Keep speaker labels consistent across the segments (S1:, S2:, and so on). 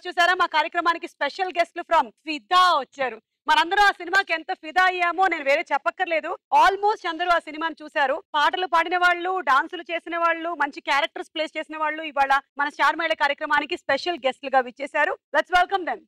S1: రోజు చూసారా మా కార్యక్రమానికి స్పెషల్ గెస్ట్లు ఫ్రమ్ ఫిదా వచ్చారు మనందరం ఆ సినిమాకి ఎంత ఫిదా అయ్యామో నేను వేరే చెప్పక్కర్లేదు ఆల్మోస్ట్ అందరూ ఆ సినిమాని చూశారు పాటలు పాడిన వాళ్ళు డాన్సులు చేసిన వాళ్ళు మంచి క్యారెక్టర్స్ ప్లేస్ చేసిన వాళ్ళు ఇవాళ మన స్టార్ మహిళ కార్యక్రమానికి స్పెషల్ గెస్ట్లుగా విచ్చేశారు లెట్స్ వెల్కమ్ దెమ్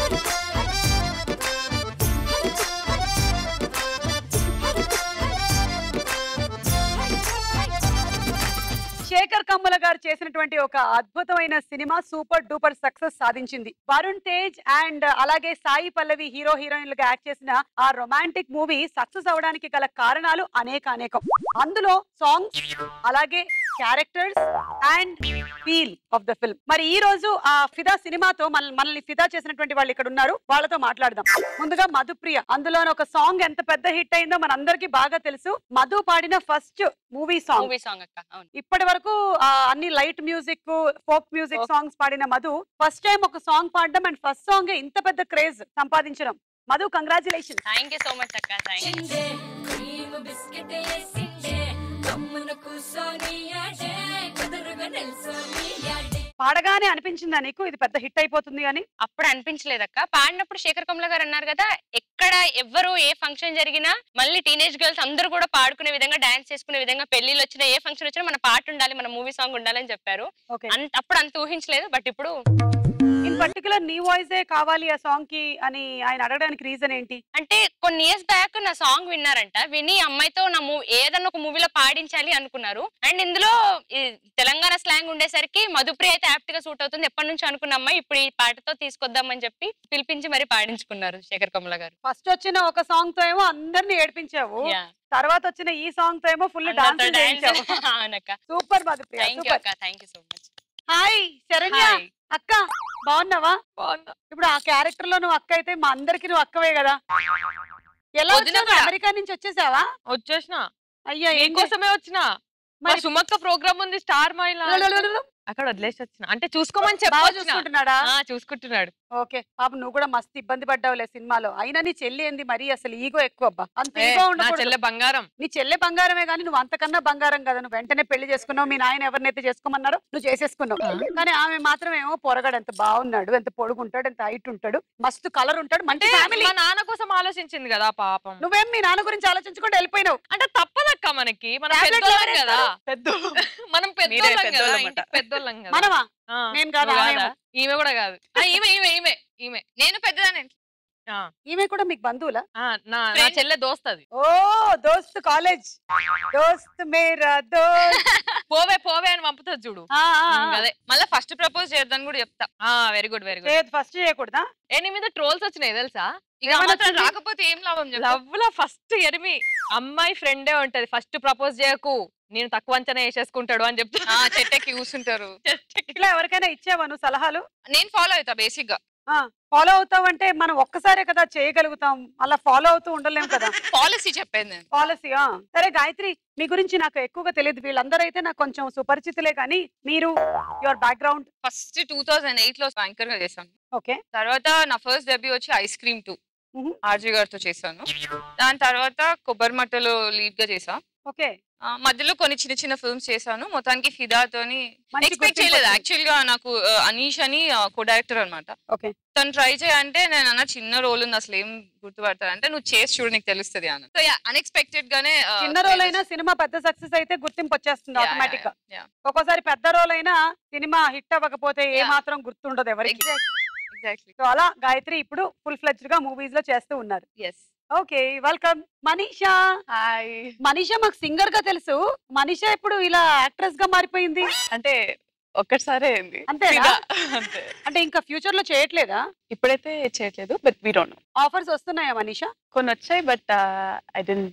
S1: శేఖర్ కమ్మల గారు చేసినటువంటి ఒక అద్భుతమైన సినిమా సూపర్ డూపర్ సక్సెస్ సాధించింది వరుణ్ తేజ్ అండ్ అలాగే సాయి పల్లవి హీరో హీరోయిన్లుగా యాక్ట్ చేసిన ఆ రొమాంటిక్ మూవీ సక్సెస్ అవడానికి గల కారణాలు అనేక అనేకం అందులో సాంగ్స్ అలాగే characters and feel of the film మరి ఈ రోజు ఆ ఫిదా సినిమాతో మన మనల్ని ఫిదా చేసినటువంటి వాళ్ళు ఇక్కడ ఉన్నారు వాళ్ళతో మాట్లాడదాం ముందుగా మధుప్రియ అందులో ఒక సాంగ్ ఎంత పెద్ద హిట్ అయిందో మనందరికీ బాగా తెలుసు మధు పాడిన first movie song
S2: movie song అక్క అవును
S1: ఇప్పటి వరకు ఆ, అన్ని light music folk music
S2: Folk.
S1: Songs పాడిన మధు ఫస్ట్ టైం ఒక సాంగ్ పాడడం అండ్ ఫస్ట్ సాంగ్ ఇంత పెద్ద క్రేజ్ సంపాదించడం Madhu congratulation
S2: thank you so much అక్క థ్యాంక్ యూ
S3: చిందే క్రీమ్ బిస్కెట్ వేసిందే కమ్మున కూసోని యాడే కుదురుగా నిల్సోని యాడే
S1: పాడగానే అనిపించిందా నీకు ఇది పెద్ద హిట్ అయిపోతుంది అని
S2: అప్పుడు అనిపించలేదక్క పాడినప్పుడు శేఖర్ కమల గారు అన్నారు కదా ఎక్కడ ఎవ్వరు ఏ ఫంక్షన్ జరిగినా మళ్ళీ టీనేజ్ గర్ల్స్ అందరూ కూడా పాడుకునే విధంగా డాన్స్ చేసుకునే విధంగా పెళ్లిళ్ళు వచ్చినా ఏ ఫంక్షన్ వచ్చినా మన పాట ఉండాలి మన మూవీ సాంగ్ ఉండాలని చెప్పారు
S1: ఓకే
S2: అంత అప్పుడు అంత ఊహించలేదు బట్ ఇప్పుడు
S1: ఇన్ పర్టికులర్ నీ వాయిసే కావాలి ఆ సాంగ్ కి అని ఆయన అడగడానికి రీజన్ ఏంటి
S2: అంటే కొన్ని ఇయర్స్ బ్యాక్ నా సాంగ్ విన్నారంట విని అమ్మాయితో నా మూవీ ఏదన్నా ఒక మూవీలో పాడించాలి అనుకున్నారు అండ్ ఇందులో ఈ తెలంగాణ స్లాంగ్ ఉండేసరికి మధుప్రియ అయితే యాప్ట్ గా సూట్ అవుతుంది ఎప్పటి నుంచి అనుకున్న అమ్మాయి ఇప్పుడు ఈ పాటతో తీసుకొద్దామని చెప్పి పిలిపించి మరి పాడించుకున్నారు శేఖర్ కమల గారు
S1: ఫస్ట్ వచ్చిన ఒక సాంగ్ తో ఏమో అందరిని ఏడ్పించావు
S2: Yeah.
S1: తర్వాత వచ్చిన ఈ సాంగ్ తో ఏమో ఫుల్ డాన్స్
S2: అందరితో dance
S1: చేయించావు
S2: అవునక్క
S1: super Madhupriya
S2: thank you
S1: super
S2: అక్క thank you so much
S1: hi Saranya అక్క బాగున్నావా ఇప్పుడు ఆ క్యారెక్టర్ లో నువ్వు అక్క అయితే మా అందరికి నువ్వు అక్కవే కదా ఎలా
S4: వదిన
S1: వచ్చావు
S4: కూడా.
S1: అమెరికా నుంచి వచ్చేసావా
S4: వచ్చేసిన
S1: అయ్యా ఏం చేస్-
S4: నీకోసమే వచ్చిన మా
S1: మరి-
S4: సుమక్క ప్రోగ్రామ్ ఉంది స్టార్ మైల్
S1: లలలలల.
S4: అక్కడ వదిలేసి వచ్చిన అంటే చూసుకోమని
S1: బాగా
S4: చెప్పొచ్చిన
S1: చూసుకుంటున్నాడా
S4: ఆ, చూసుకుంటున్నాడు
S1: ఓకే పాప నువ్వు కూడా మస్తు ఇబ్బంది పడ్డావులే సినిమాలో అయినా నీ చెల్లి ఏంది మరి అసలు ఈగో ఎక్కువ అబ్బా అంత
S4: ఏ,
S1: ఈగో
S4: నా
S1: ఉండకూడదు
S4: చెల్లె బంగారం
S1: నీ చెల్లె బంగారమే కానీ నువ్వు అంతకన్నా బంగారం కదా నువ్వు వెంటనే పెళ్లి చేసుకున్నావు మీ నాయన ఎవరినైతే చేసుకోమన్నారో నువ్వు చేసేసుకున్నావు కానీ ఆమె మాత్రం ఏమో పొరగాడు ఎంత బాగున్నాడు ఎంత పొడుగుంటాడు ఎంత హైట్ ఉంటాడు మస్తు కలర్ ఉంటాడు మంచి
S4: అంటే
S1: ఫ్యామిలీ
S4: మా నాన్న కోసం ఆలోచించింది కదా పాపం
S1: నువ్వేం మీ నాన్న గురించి ఆలోచించుకుంటూ వెళ్ళిపోయినావు
S4: అంటే తప్పదక్క మనకి మనం
S1: Tablet
S4: పెద్దోళ్ళం
S1: ఎవరు
S4: కదా
S1: పెద్దోళ్ళు.
S4: మనం
S5: మీరే
S4: పెద్దోళ్ళం కదా
S5: పెద్దోళ్ళమట.
S4: ఇంటికి పెద్దోళ్ళం కదా
S1: మనమా
S4: ఆ,
S1: నేను కాదు,
S4: నువ్వు
S1: ఆమెమో.
S4: కాదా? ఈమె కూడా కాదు ఆ, ఈమె ఈమె ఈమె ఈమె
S5: నేను పెద్దదాన్ని
S4: ఆ,
S1: ఈమె కూడా మీకు బంధువులా
S4: ఆ, నా నా
S5: Friend.
S4: చెల్లె దోస్తది
S1: ఓ దోస్త్ కాలేజ్ దోస్త్ మేరా దోస్త్
S4: పోవే పోవే అని పంపుతుంది చూడు
S1: ఆ, ఆ,
S4: ఉమ్,
S1: ఆ.
S4: అదే
S5: మళ్ళీ ఫస్ట్ ప్రపోజ్ చేద్దాం కూడా చెప్తా
S4: ఆ వెరీ గుడ్ వెరీ గుడ్
S1: చేయొద్దు ఫస్ట్ చేయకూడదా
S4: ఏ నీ మీద ట్రోల్స్ వచ్చినాయి తెలుసా
S5: ఇక
S1: ఏమని
S5: మాత్రం
S1: వచ్చింది?
S5: రాకపోతే ఏం లాభం చెప్పు
S4: లవ్ లో ఫస్ట్ ఎరిమి అమ్మాయి ఫ్రెండే ఉంటది ఫస్ట్ ప్రపోజ్ చేయకు నేను తక్కువ అంచనా వేసేసుకుంటాడు అని చెప్తా
S5: ఆ, చెట్టెక్కి కూర్చుంటారు
S1: ఇట్లా ఎవరికైనా ఇచ్చావా నువ్వు సలహాలు
S5: నేను ఫాలో అవుతా బేసిక్ గా
S1: ఫాలో అవుతావు అంటే మనం ఒక్కసారే కదా చేయగలుగుతాం అలా ఫాలో అవుతూ ఉండలేం కదా
S5: పాలసీ చెప్పేది నేను
S1: పాలసీ సరే గాయత్రి మీ గురించి నాకు ఎక్కువగా తెలియదు వీళ్ళందరూ అయితే నాకు కొంచెం సుపరిచితులే కానీ మీరు your background
S5: first two thousand eight లో యాంకర్ గా చేశాను
S1: ఓకే
S5: తర్వాత నా ఫస్ట్ డెబ్యూ వచ్చి ఐస్ క్రీమ్ టూ
S1: మ్మ్.
S5: ఆర్జీ గారితో చేశాను దాని తర్వాత కొబ్బరి మట్టలో లీడ్ గా చేసా
S1: ఓకే
S5: ఆ, మధ్యలో కొన్ని చిన్న చిన్న ఫిల్మ్స్ చేశాను మొత్తానికి ఫిదాతోని
S1: మంచి
S5: ఎక్స్పెక్ట్
S1: గుర్తింపు
S5: చేయలేదు
S1: వచ్చింది.
S5: యాక్చువల్ గా నాకు ఆ, అనీష్ అని కో డైరెక్టర్ అనమాట
S1: ఓకే
S5: తను ట్రై చేయంటే నేను అన్న చిన్న రోల్ ఉంది అసలు ఏం గుర్తుపడతాను అంటే నువ్వు చేసి చూడు నీకు తెలుస్తుంది అన్న సో అన్ఎక్స్పెక్టెడ్ గానే ఆ,
S1: చిన్న రోల్ అయినా సినిమా పెద్ద సక్సెస్ అయితే గుర్తింపు వచ్చేస్తుంది
S5: Yeah,
S1: ఆటోమేటిక్ గా
S5: yeah, yeah.
S1: ఒక్కోసారి పెద్ద రోల్ అయినా సినిమా హిట్ అవ్వకపోతే ఏ
S5: Yeah.
S1: మాత్రం గుర్తుండదు ఎవరికి
S5: Exactly. Exactly.
S1: సో అలా గాయత్రి ఇప్పుడు ఫుల్ ఫ్లెడ్జ్ గా మూవీస్ లో చేస్తూ ఉన్నారు
S5: Yes.
S1: Okay welcome Manisha
S6: hi
S1: Manisha మాకు సింగర్ గా తెలుసు మనీషా ఇప్పుడు ఇలా యాక్ట్రెస్ గా మారిపోయింది
S6: అంటే ఒక్కసారే అయింది
S1: అంతేనా?
S6: ఇక అంతే
S1: అంటే ఇంకా ఫ్యూచర్ లో చేయట్లేదా
S6: ఇప్పుడైతే చేయట్లేదు but we don't know
S1: offers వస్తున్నాయా మనీషా
S6: కొన్ని వచ్చాయి బట్ ఐ డెంట్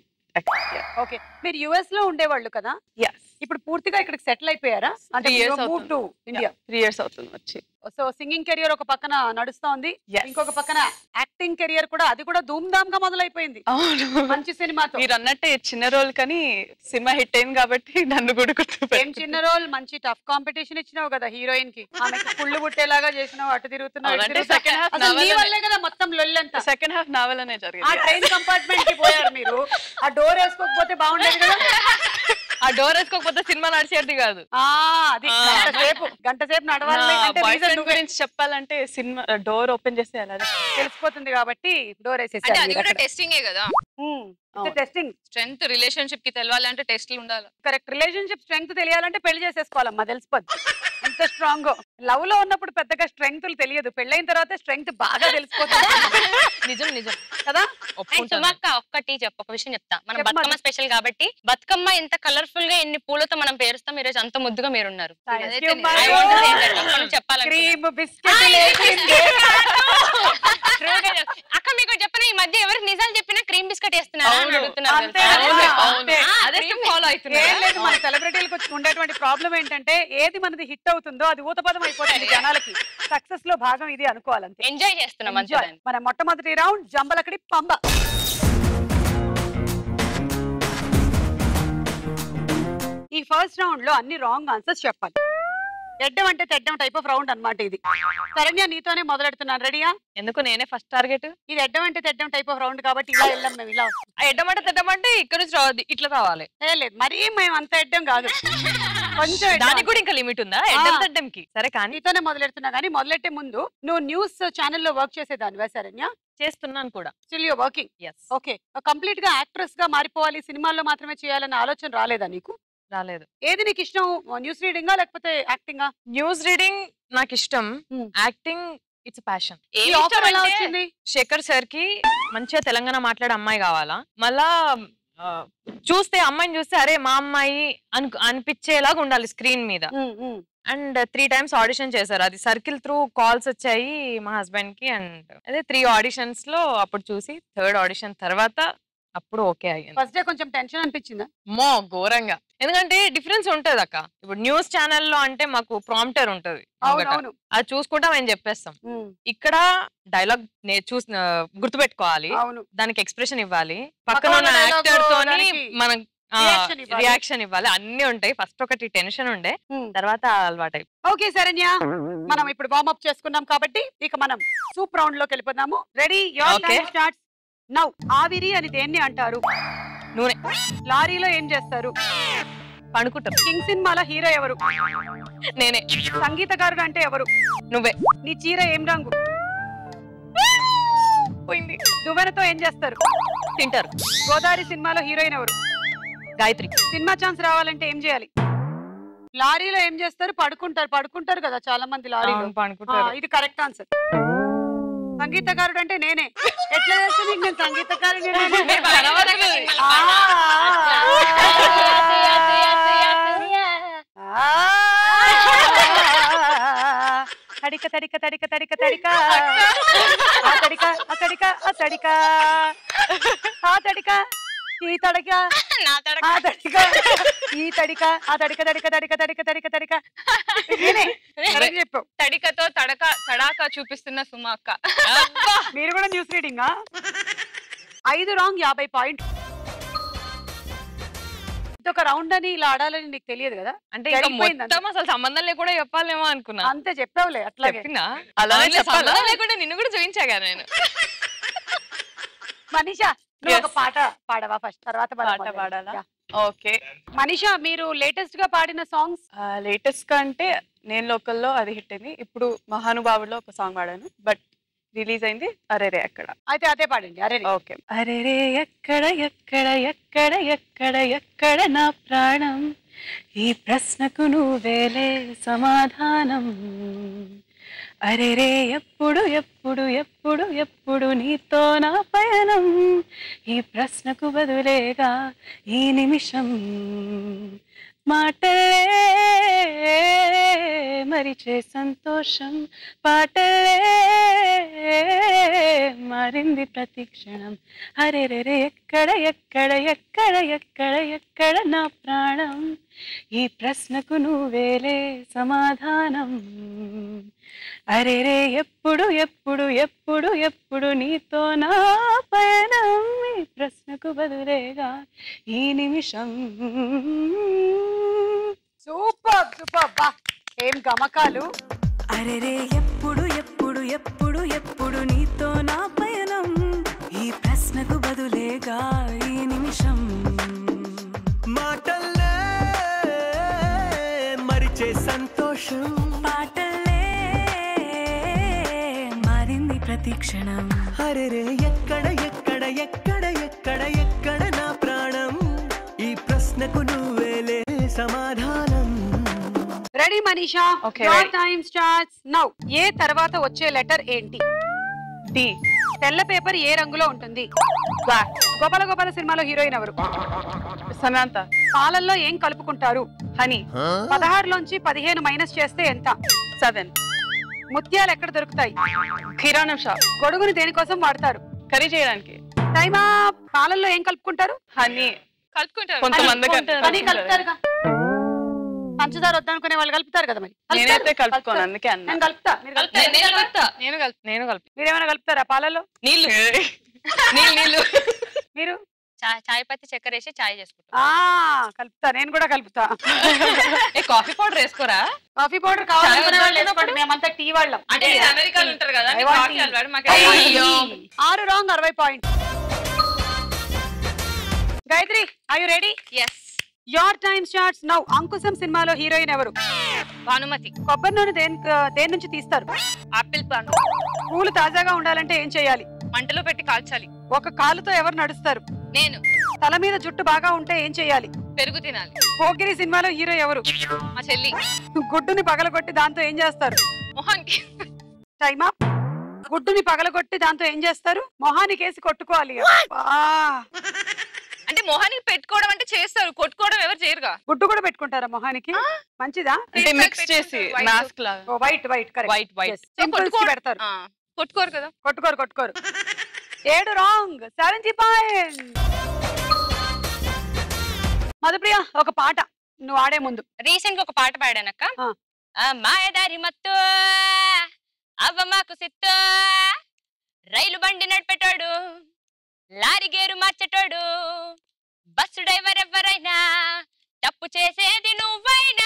S1: ఓకే మీరు యుఎస్ లో ఉండేవాళ్ళు కదా
S6: యస్
S1: ఇప్పుడు పూర్తిగా ఇక్కడికి సెటిల్ అయిపోయారా అంటే
S6: Three years
S1: move to India
S6: three years అవుతుంది వచ్చి
S1: సో సింగింగ్ కెరియర్ ఒక పక్కన నడుస్తోంది
S6: Yes.
S1: ఇంకొక పక్కన యాక్టింగ్ కెరియర్ కూడా అది కూడా ధూమ్ ధామ్ గా మొదలైపోయింది
S6: అవును
S1: మంచి సినిమాతో
S6: మీరు అన్నట్టే చిన్న రోల్ కానీ సినిమా హిట్ అయింది కాబట్టి నన్ను కూడా గుర్తు
S1: ఏం చిన్న రోల్ మంచి టఫ్ కాంపిటీషన్ ఇచ్చినావు కదా హీరోయిన్ కి ఆమెకి కుళ్ళు పుట్టేలాగా చేసినావు అటు తిరుగుతున్నావు ఇటు
S6: అవునంటే
S1: తిరుగుతున్నావు.
S6: second half
S1: అసలు నీ
S6: నవలనే.
S1: వల్లే కదా మొత్తం లొల్లంతా
S6: సెకండ్ హాఫ్ నావెల్ అనే
S1: ఆ
S6: జరిగింది
S1: ట్రైన్ కంపార్ట్మెంట్ కి పోయారు మీరు ఆ డోర్ వేసుకోకపోతే బాగుండేది కదా
S4: ఆ డోర్ వేసుకోకపోతే సినిమా నడిచేది కాదు
S1: ఆ అది
S4: ఆ.
S1: గంట సేపు గంట సేపు నడవాలి
S6: నా
S1: అంటే
S6: బాయ్
S1: reason
S6: ఫ్రెండ్
S1: నువ్వే.
S6: గురించి చెప్పాలంటే సినిమా డోర్ ఓపెన్ చేస్తే అలా
S1: తెలిసిపోతుంది కాబట్టి డోర్
S5: అంటే అది కూడా టెస్టింగే కదా
S6: అవును.
S1: టెస్టింగ్
S5: స్ట్రెంత్ రిలేషన్షిప్ కి తెలవాలంటే టెస్ట్లు ఉండాలి
S1: కరెక్ట్ రిలేషన్షిప్ స్ట్రెంగ్త్ తెలియాలంటే పెళ్లి చేసేసుకోవాలమ్మా తెలిసిపోద్ది ఎంత స్ట్రాంగ్ లవ్ లో ఉన్నప్పుడు పెద్దగా స్ట్రెంగ్త్ తెలియదు పెళ్ళైన తర్వాత స్ట్రెంగ్త్ బాగా తెలిసిపోతుంది
S4: నిజం నిజం
S1: కదా
S2: అండ్
S4: ఒప్పుకుంటాను
S2: సుమక్క ఒక్కటి చెప్ప ఒక విషయం చెప్తా మనం
S1: చెప్పమ్మా.
S2: బతుకమ్మ స్పెషల్ కాబట్టి బతుకమ్మ ఎంత కలర్ఫుల్ గా ఎన్ని పూలతో మనం పేరుస్తాం ఈ రోజు అంత ముద్దుగా మీరున్నారు
S5: అదైతే
S2: I want to say that. అప్పటి నుంచి చెప్పాలనుకున్నా.
S1: క్రీమ్ బిస్కెట్
S2: True గా చెప్- అక్క మీకు చెప్పిన ఈ మధ్య ఎవరికి నిజాలు చెప్పినా క్రీమ్ బిస్కెట్ వేస్తున్నారా అని
S4: అవును.
S2: అడుగుతున్నారు
S1: అంతే,
S2: తెలుసా?
S1: అవును,
S2: అవును.
S1: అంతే.
S2: ఆ,
S4: అదే
S2: cream
S4: ఫాలో
S1: ఏం
S4: అవుతున్నారు
S1: లేదు మన సెలబ్రిటీలకు వచ్చి ఉండేటువంటి ప్రాబ్లం ఏంటంటే ఏది మనది హిట్ అవుతుందో అది ఊతపదం అయిపోతుంది జనాలకి సక్సెస్ లో భాగం ఇది అనుకోవాలంతే
S2: ఎంజాయ్ చేస్తున్నాం అంతే
S1: Enjoy.
S2: దాన్ని.
S1: మన మొట్టమొదటి రౌండ్ జంబలకడి పంబ ఈ ఫస్ట్ రౌండ్ లో అన్ని రాంగ్ ఆన్సర్స్ చెప్పాలి ఎడ్డం అంటే తెడ్డం టైప్ ఆఫ్ రౌండ్ అన్నమాట ఇది శరణ్య నీతోనే మొదలెడుతున్నాను రెడీయా
S4: ఎందుకు నేనే ఫస్ట్ టార్గెట్
S1: ఇది ఎడ్డం అంటే తెడ్డం టైప్ ఆఫ్ రౌండ్ కాబట్టి ఇలా వెళ్ళాం మేము ఇలా వస్తాం.
S4: ఆ ఎడ్డమంటే తెడ్డమంటే ఇక్కడ నుంచి రావద్దు ఇట్లా రావాలి
S1: ఏ లేదు మరీ మేము అంత ఎడ్డం కాదు కొంచెం ఎడ్డం
S4: దానికి కూడా ఇంకా లిమిట్ ఉందా ఎడ్డం తెడ్డంకి సరే కానీ
S1: నీతోనే మొదలెడుతున్నా కానీ మొదలెట్టే ముందు నువ్వు న్యూస్ ఛానల్లో వర్క్ చేసేదానివా శరణ్య
S4: చేస్తున్నాను కూడా
S1: still you working
S4: yes
S1: okay complete గా యాక్ట్రెస్ గా మారిపోవాలి సినిమాల్లో మాత్రమే చేయాలన్న ఆలోచన రాలేదా నీకు
S4: రాలేదు
S1: ఏది నీకు ఇష్టం న్యూస్ రీడింగా లేకపోతే యాక్టింగా
S4: న్యూస్ రీడింగ్ నాకు ఇష్టం
S1: Hmm.
S4: యాక్టింగ్ ఇట్స్ ప్యాషన్
S1: ఈ ఆఫర్ ఎలా వచ్చింది
S4: శేఖర్ సార్ కి మంచిగా తెలంగాణ మాట్లాడే అమ్మాయి కావాలా మళ్ళా ఆ, చూస్తే అమ్మాయిని చూస్తే అరే మా అమ్మాయి అను అనిపించేలాగా ఉండాలి స్క్రీన్ మీద
S1: um, um.
S4: And three times audition చేశారు అది సర్కిల్ త్రూ కాల్స్ వచ్చాయి మా హస్బెండ్ కి అండ్ అదే త్రీ ఆడిషన్స్ లో అప్పుడు చూసి థర్డ్ ఆడిషన్ తర్వాత అప్పుడు ఓకే అయ్యింది
S1: ఫస్ట్ డే కొంచెం టెన్షన్ అనిపించిందా
S4: మో ఘోరంగా ఎందుకంటే డిఫరెన్స్ ఉంటది అక్క ఇప్పుడు న్యూస్ ఛానల్లో అంటే మాకు ప్రాంప్టర్ ఉంటది
S1: అవును
S4: ఒకట.
S1: అవును
S4: అది చూసుకుంటా మేము చెప్పేస్తాం
S1: ఉమ్,
S4: ఇక్కడ డైలాగ్ చూసి గుర్తుపెట్టుకోవాలి
S1: అవును
S4: దానికి ఎక్స్ప్రెషన్ ఇవ్వాలి
S1: పక్కన
S4: పక్కన ఉన్న
S1: dialogue
S4: యాక్టర్ తోని
S1: దానికి
S4: మనం
S1: reaction ఇవ్వాలి.
S4: రియాక్షన్ ఇవ్వాలి అన్ని ఉంటాయి ఫస్ట్ ఒకటి టెన్షన్ ఉండే
S1: ఉమ్.
S4: తర్వాత అలవాటు
S1: ఓకే శరణ్య మనం ఇప్పుడు వార్మ్ అప్ చేసుకున్నాం కాబట్టి ఇక మనం సూప్ రౌండ్ లోకి వెళ్ళిపోదాము ready your
S4: Okay.
S1: Starts now ఆవిరి అని దేన్ని అంటారు
S4: నూనె
S1: లారీలో ఏం చేస్తారు
S4: పండుకుంటారు
S1: కింగ్ సినిమాలో హీరో ఎవరు
S4: నేనే
S1: సంగీతకారుడు అంటే ఎవరు
S4: నువ్వే
S1: నీ చీర ఏం రంగు
S4: పోయింది
S1: దువ్వెనతో ఏం చేస్తారు
S4: తింటారు
S1: గోదావరి సినిమాలో హీరోయిన్ ఎవరు
S4: గాయత్రి
S1: సినిమా ఛాన్స్ రావాలంటే ఏం చేయాలి లారీలో ఏం చేస్తారు పడుకుంటారు పడుకుంటారు కదా చాలా మంది లారీలో
S4: అవును,
S1: ఆ,
S4: పండుకుంటారు
S1: ఇది కరెక్ట్ ఆన్సర్ సంగీతకారుడు అంటే నేనే ఎట్లా చేస్తే నీకు నేను సంగీతకారుడు తడిక తడిక తడిక తడిక తడిక ఆ తడిక ఆ తడిక ఆ తడిక ఆ తడిక ఈ తడిక
S2: నా తడక
S1: ఆ తడిక ఈ తడిక ఆ తడిక తడిక తడిక తడిక తడిక తడిక నేనే correct చెప్పావు
S5: తడికతో తడక తడాక చూపిస్తున్న సుమ అక్క
S1: మీరు కూడా న్యూస్ రీడింగా ఐదు రాంగ్ యాభై పాయింట్ ఇదొక రౌండ్ అని ఇలా ఆడాలని నీకు తెలియదు కదా
S4: అంటే ఇంకా
S1: జరిగిపోయింది
S4: మొత్తం అసలు సంబంధం లేకుండా చెప్పాలేమో అనుకున్నా
S1: అంతే చెప్పావులే అట్లాగే
S4: చెప్పినా
S5: అలానే
S4: అవునులే,
S5: చెప్పాలా?
S4: సంబంధం లేకుండా నిన్ను కూడా చూపించాగా నేను
S1: మనీషా నువ్వు ఒక
S6: Yes.
S1: పాట పాడవా ఫస్ట్ తర్వాత మనం
S6: పాట
S1: మొదలు
S6: పాడాలా?
S1: పెడదాం.
S6: Okay
S1: Yeah. మనీషా మీరు లేటెస్ట్ గా పాడిన సాంగ్స్
S6: లేటెస్ట్ గా అంటే నేను లోకల్లో అది హిట్ అయింది ఇప్పుడు మహానుభావులో ఒక సాంగ్ పాడాను బట్ రిలీజ్ అయింది అరేరే అక్కడ
S1: అయితే అదే పాడండి అరే
S6: ఓకే అరేరే ఎక్కడ ఎక్కడ ఎక్కడ ఎక్కడ ఎక్కడ నా ప్రాణం ఈ ప్రశ్నకు నువ్వేలే సమాధానం అరేరే ఎప్పుడు ఎప్పుడు ఎప్పుడు ఎప్పుడు నీతో నా పయనం ఈ ప్రశ్నకు బదులేగా ఈ నిమిషం మాటలే మరిచే సంతోషం పాటలే మారింది ప్రతి క్షణం అరెరెరే ఎక్కడ ఎక్కడ ఎక్కడ ఎక్కడ ఎక్కడ నా ప్రాణం ఈ ప్రశ్నకు నువ్వేలే సమాధానం అరెరే ఎప్పుడు ఎప్పుడు ఎప్పుడు ఎప్పుడు నీతో నా పయనం ఈ ప్రశ్నకు బదులేగా ఈ నిమిషం
S1: సూపర్ సూపర్ బా ఏం గమకాలు
S7: అరెరే ఎప్పుడు ఎప్పుడు ఎప్పుడు ఎప్పుడు నీతో నా పయనం ఈ ప్రశ్నకు బదులేగా ఈ నిమిషం
S8: మాటల్లే
S7: సంతోషం పాటలే మారింది ప్రతి క్షణం
S8: అరెరే ఎక్కడ ఎక్కడ ఎక్కడ ఎక్కడ ఎక్కడ నా ప్రాణం ఈ ప్రశ్నకు నువ్వేలే సమాధానం
S1: ready Manisha
S6: Okay,
S1: your
S6: ready.
S1: Time starts now A తర్వాత వచ్చే లెటర్ ఏంటి
S6: డి
S1: తెల్ల పేపర్ ఏ రంగులో ఉంటుంది
S6: బ్లాక్
S1: గోపాల గోపాల సినిమాలో హీరోయిన్ ఎవరు
S6: సమాంత
S1: పాలల్లో ఏం కలుపుకుంటారు
S6: హనీ
S1: పదహారులోంచి పదిహేను మైనస్ చేస్తే ఎంత
S6: సెవెన్
S1: ముత్యాలు ఎక్కడ దొరుకుతాయి
S6: కిరాణం షాప్
S1: గొడుగుని దేనికోసం వాడతారు
S6: కర్రీ చేయడానికి
S1: టైమా పాలల్లో ఏం కలుపుకుంటారు
S6: హనీ
S5: కలుపుకుంటారు
S6: కొంతమంది
S1: పని కలుపుతారుగా పంచదార వద్దనుకునే వాళ్ళు కలుపుతారు కదా మరి
S6: నేనైతే
S1: కలుపుతారు,
S6: కలుపుకోను
S1: కలుపుతారు.
S6: అందుకే అన్న
S1: నేను కలుపుతా మీరు
S2: కలుపుతా,
S1: కలుపుతారా?
S2: నేను కలుపుతా.
S5: నేను కలుపు
S4: నేను కలిపి
S1: మీరేమైనా కలుపుతారా పాలల్లో
S4: నీళ్ళు
S5: నీళ్ళు నీళ్ళు
S1: మీరు
S2: చా- చాయ్ పత్తి చక్కెర వేసి చాయ్ చేసుకుంటాం
S1: ఆ కలుపుతా నేను కూడా కలుపుతా
S4: ఏ కాఫీ పౌడర్ వేసుకోరా
S1: కాఫీ పౌడర్ కావాలనుకునే వాళ్ళు వేసుకోండి మేమంతా టీ వాళ్ళం
S5: అంటే మీరు అమెరికాలో ఉంటారు కదా
S1: I
S5: మీకు
S1: want
S5: కాఫీ
S1: tea.
S5: అలవాటు మాకు
S1: అయ్యో. ఆరు రాంగ్ అరవై point Gayatri I you ready
S5: yes
S1: your time starts now Ankusham సినిమాలో హీరోయిన్ ఎవరు
S5: భానుమతి
S1: కొబ్బరి నూనె దేని దేని నుంచి తీస్తారు
S5: ఆపిల్ పండు
S1: పూలు తాజాగా ఉండాలంటే ఏం చేయాలి
S5: మంటలో పెట్టి కాల్చాలి
S1: ఒక కాలుతో ఎవరు నడుస్తారు
S5: నేను
S1: తల మీద జుట్టు బాగా ఉంటే ఏం చేయాలి
S5: పెరుగు తినాలి
S1: పోకిరి సినిమాలో హీరో ఎవరు
S5: మా చెల్లి
S1: గుడ్డుని పగలగొట్టి దాంతో ఏం చేస్తారు
S5: మొహానికి
S1: టైమా గుడ్డుని పగలగొట్టి దాంతో ఏం చేస్తారు మొహానికి వేసి కొట్టుకోవాలి అబ్బా.
S5: అంటే మొహానికి పెట్టుకోవడం అంటే చేస్తారు కొట్టుకోవడం ఎవరు చేయరుగా
S1: గుడ్డు కూడా పెట్టుకుంటారా మొహానికి మంచిదా
S6: అంటే మిక్స్ చేసి
S5: White.
S6: మాస్క్ లాగా
S1: ఓ white white correct
S4: white white
S1: సింపుల్స్ కి పెడతారు
S5: ఆ, కొట్టుకోరు కదా
S1: కొట్టుకోరు కొట్టుకోరు ఏడు రాంగ్ సెవెంటీ పాయింట్ మధుప్రియ ఒక పాట నువ్వు ఆడే ముందు
S2: రీసెంట్ గా ఒక పాట పాడానక్క
S1: ఆ.
S2: ఆ మాయదారి మత్తు అవ్వ మాకు సిత్తు రైలు బండి నడిపేటోడు లారీ గేరు మార్చేటోడు బస్సు డ్రైవర్ ఎవరైనా తప్పు చేసేది నువ్వైనా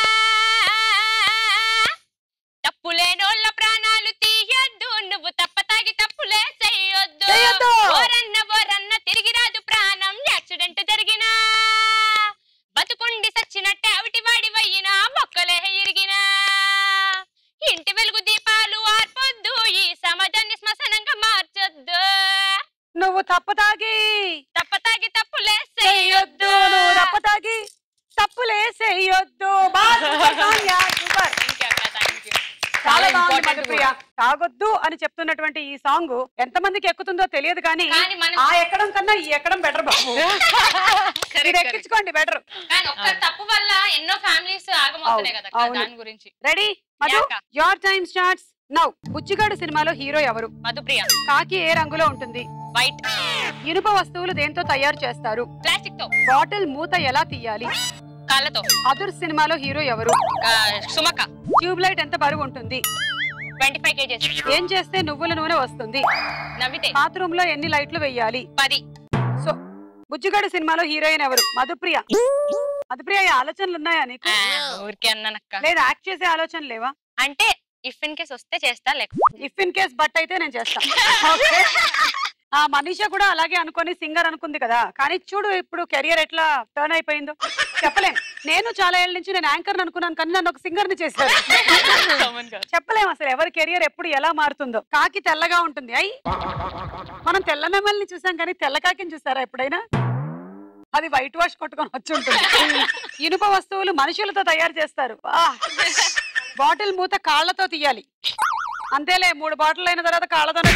S2: తప్పు లేనోళ్ళ ప్రాణాలు తీయొద్దు నువ్వు తప్ప తాగి తప్పులే చెయ్యొద్దు
S1: చెయ్యొద్దు.
S2: ఓరన్న ఓరన్న తిరిగి రాదు ప్రాణం యాక్సిడెంట్ జరిగినా బతుకుండి సచ్చినట్టే అవిటి వాడి వయ్యినా మొక్కలే ఇరిగినా ఇంటి వెలుగు దీపాలు ఆర్పొద్దు ఈ సమాజాన్ని శ్మశానంగా మార్చొద్దు
S1: నువ్వు తప్పు తాగి
S2: తప్ప తాగి తప్పులే
S1: చెయ్యొద్దు నువ్వు తప్పు తాగి తప్పులే చెయ్యొద్దు బాగా super song, yeah, super. చాలా బాగుంది మధుప్రియ తాగొద్దు అని చెప్తున్నటువంటి ఈ సాంగ్ ఎంత మందికి ఎక్కుతుందో తెలియదు కానీ
S2: కానీ మనం-
S1: ఆ ఎక్కడం కన్నా ఈ ఎక్కడం బెటర్ బాబు ఇది ఎక్కించుకోండి బెటర్
S2: కానీ ఒక్క తప్పు వల్ల ఎన్నో ఫ్యామిలీస్ ఆగమవుతున్నాయి
S1: అవును,
S2: కదా
S1: అవును.
S2: దాని గురించి
S1: రెడీ మధు
S2: యాక.
S1: Your time starts now Buchhigadu సినిమాలో హీరో ఎవరు
S2: మధుప్రియ
S1: కాకి ఏ రంగులో ఉంటుంది
S2: వైట్
S1: ఇనుప వస్తువులు దేంతో తయారు చేస్తారు
S2: ప్లాస్టిక్ తో
S1: బాటిల్ మూత ఎలా తీయాలి
S2: కాళ్ళతో
S1: అదుర్ సినిమాలో హీరో ఎవరు
S2: ఆ, సుమక
S1: ట్యూబ్ లైట్ ఎంత బరువు ఉంటుంది
S2: ట్వంటీ ఫైవ్ కేజెస్
S1: ఏం చేస్తే నువ్వుల నూనె వస్తుంది
S2: నవ్వితే
S1: బాత్రూమ్ లో ఎన్ని లైట్లు వెయ్యాలి
S2: పది
S1: సో బుజ్జిగాడు సినిమాలో హీరోయిన్ ఎవరు మధుప్రియ మధుప్రియ ఈ ఆలోచనలు ఉన్నాయా నీకు
S2: ఆ, ఊరికే అన్నానక్క
S1: లేదా యాక్ట్ చేసే ఆలోచన లేవా
S2: అంటే ఇఫ్ ఇన్ కేస్ వస్తే చేస్తా లేక
S1: ఇఫ్ ఇన్ కేస్ బట్ అయితే నేను చేస్తా Okay? ఆ మనీషా కూడా అలాగే అనుకొని సింగర్ అనుకుంది కదా కానీ చూడు ఇప్పుడు కెరియర్ ఎట్లా టర్న్ అయిపోయిందో చెప్పలేం నేను చాలా ఏళ్ళ నుంచి నేను యాంకర్ అనుకున్నాను కానీ నన్ను ఒక సింగర్ ని చేశారు చెప్పలేం అసలు ఎవరి కెరియర్ ఎప్పుడు ఎలా మారుతుందో కాకి తెల్లగా ఉంటుంది అయ్యి మనం తెల్ల నెమల్ని చూసాం కానీ తెల్ల కాకిని చూసారా ఎప్పుడైనా అది వైట్ వాష్ కొట్టుకొని వచ్చి ఉంటుంది ఇనుప వస్తువులు మనుషులతో తయారు చేస్తారు బాటిల్ మూత కాళ్ళతో తీయాలి అంతేలే మూడు బాటిల్ అయిన తర్వాత కాళ్ళతోనే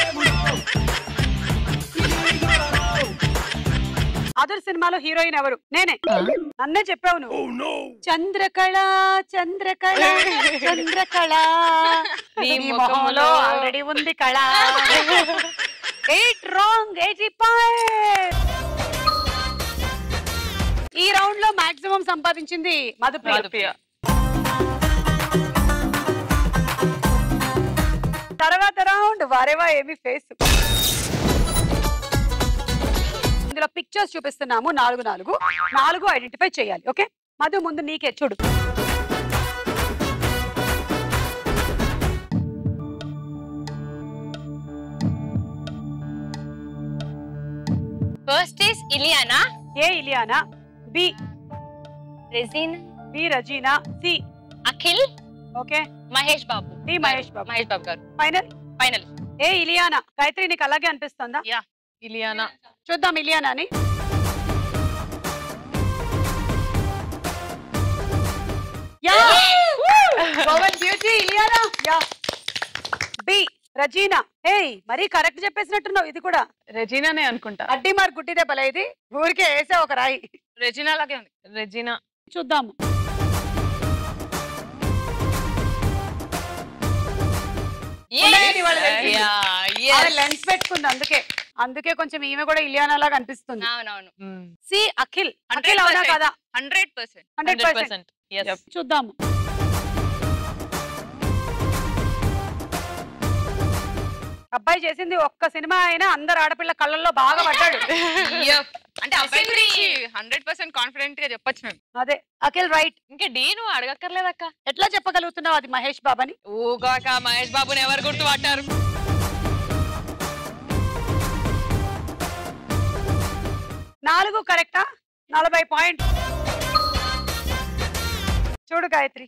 S1: అదర్ సినిమాలో హీరోయిన్ ఎవరు నేనే నన్నే చెప్పావు నువ్వు చంద్రకళ చంద్రకళ చంద్రకళ నీ మొహంలో ఆల్రెడీ ఉంది కళ ఎయిట్ రాంగ్ ఎయిటీ ఈ రౌండ్ లో మాక్సిమం సంపాదించింది మధుప్రియ
S6: మధుప్రియ
S1: తర్వాత రౌండ్ వారేవా ఏమి ఫేస్ ఇందులో పిక్చర్స్ చూపిస్తున్నాము నాలుగు నాలుగు నాలుగు ఐడెంటిఫై చేయాలి ఓకే మధు ముందు నీకే చూడు
S2: first is Ileana
S1: A Ileana B
S2: Regina
S1: B Regina C
S2: Akhil
S1: okay
S2: Mahesh Babu
S1: D Mahesh Babu
S2: Mahesh Babu గారు
S1: final
S2: final
S1: A Ileana Gayatri నీకు అలాగే అనిపిస్తుందా
S4: ఇలియానా
S1: చూద్దాం ఇలియానాని yeah Goan beauty Ileana yeah B Regina ఏయ్ మరీ కరెక్ట్ చెప్పేసినట్టున్నావు ఇది కూడా
S6: రెజీనానే అనుకుంటా
S1: అడ్డి మార్ గుడ్డి దెబ్బలే ఇది ఊరికే వేసే ఒక రాయి
S5: రెజినా లాగే ఉంది
S4: రెజినా
S1: చూద్దాము ఉండేది వాళ్ళు తెలిసింది. లెన్స్ పెట్టుకుంది అందుకే అందుకే కొంచెం ఈమె కూడా ఇలియానా లాగా అనిపిస్తుంది
S2: అవునవును
S1: సి అఖిల్ అఖిల్ అవునా కదా
S5: hundred percent
S1: hundred
S4: hundred
S1: percent
S4: percent
S1: చూద్దాము అబ్బాయి చేసింది ఒక్క సినిమా అయినా అందరు ఆడపిల్ల కళ్ళల్లో బాగా పడ్డాడు
S5: అంటే అబ్బాయి గురించి హండ్రెడ్ పర్సెంట్ కాన్ఫిడెంట్ గా చెప్పొచ్చు మేము
S1: అదే అఖిల్ రైట్
S4: ఇంకా డీ నువ్వు అడగక్కర్లేదక్క
S1: ఎట్లా చెప్పగలుగుతున్నావు అది మహేష్ బాబని
S4: ఊగాక మహేష్ బాబుని ఎవరు గుర్తుపట్టారు
S1: నాలుగు కరెక్టా నలభై పాయింట్ చూడు గాయత్రి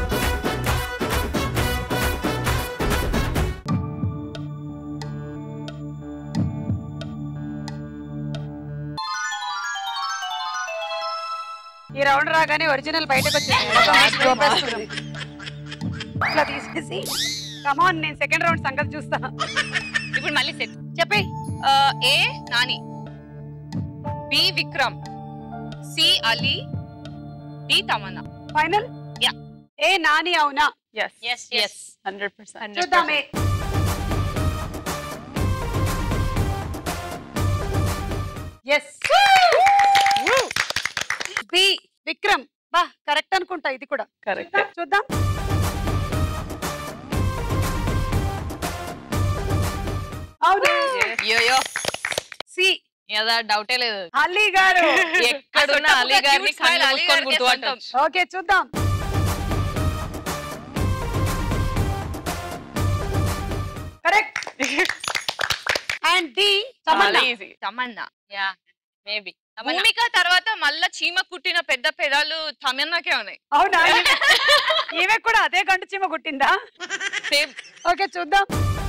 S1: ఈ రౌండ్ రాగానే ఒరిజినల్ బయటకు వచ్చేసి ఇట్లా తీసేసి కమాన్ నేను సెకండ్ రౌండ్ సంగతి చూస్తా
S5: ఇప్పుడు మళ్ళీ సెట్
S1: చెప్పి
S5: A Nani B Vikram C Ali D Tamannaah
S1: final
S5: Yeah.
S1: A Nani అవునా
S6: yes
S2: yes yes
S6: hundred percent
S1: చూద్దామే ఎస్ బి విక్రమ్ బా కరెక్ట్ అనుకుంటా ఇది కూడా
S6: కరెక్ట్
S1: చూద్దాం అవును
S4: యోయో
S1: సి
S4: ఏదా డౌటే లేదు
S1: అలీ గారు
S4: ఎక్కడున్న
S5: అసలు
S4: అలీ
S5: ఒక
S4: గారిని
S5: cute smile
S4: కళ్ళు
S5: అలీ
S4: మూసుకొని
S5: గారికే
S4: గుర్తుపట్టొచ్చు
S1: ఓకే చూద్దాం correct and D Tamannaah
S6: easy
S5: Tamannaah
S2: yeah maybe
S5: Bhumika తర్వాత మళ్ళా చీమ కుట్టిన పెద్ద పెదాలు తమన్నాకే ఉన్నాయి
S1: అవునా ఈమె కూడా అదే గంటు చీమ కుట్టిందా
S5: సేమ్
S1: ఓకే చూద్దాం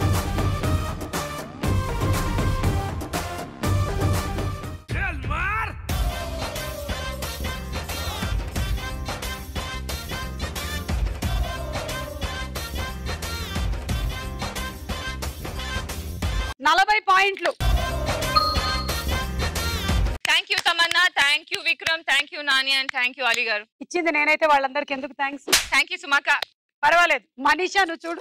S1: నలభై పాయింట్లు
S5: thank you Tamannaah thank you Vikram thank you Nani and thank you Ali గారు
S1: ఇచ్చింది నేనైతే వాళ్ళందరికి ఎందుకు థ్యాంక్స్
S5: థ్యాంక్ యూ సుమాక
S1: పర్వాలేదు మనీషా నువ్వు చూడు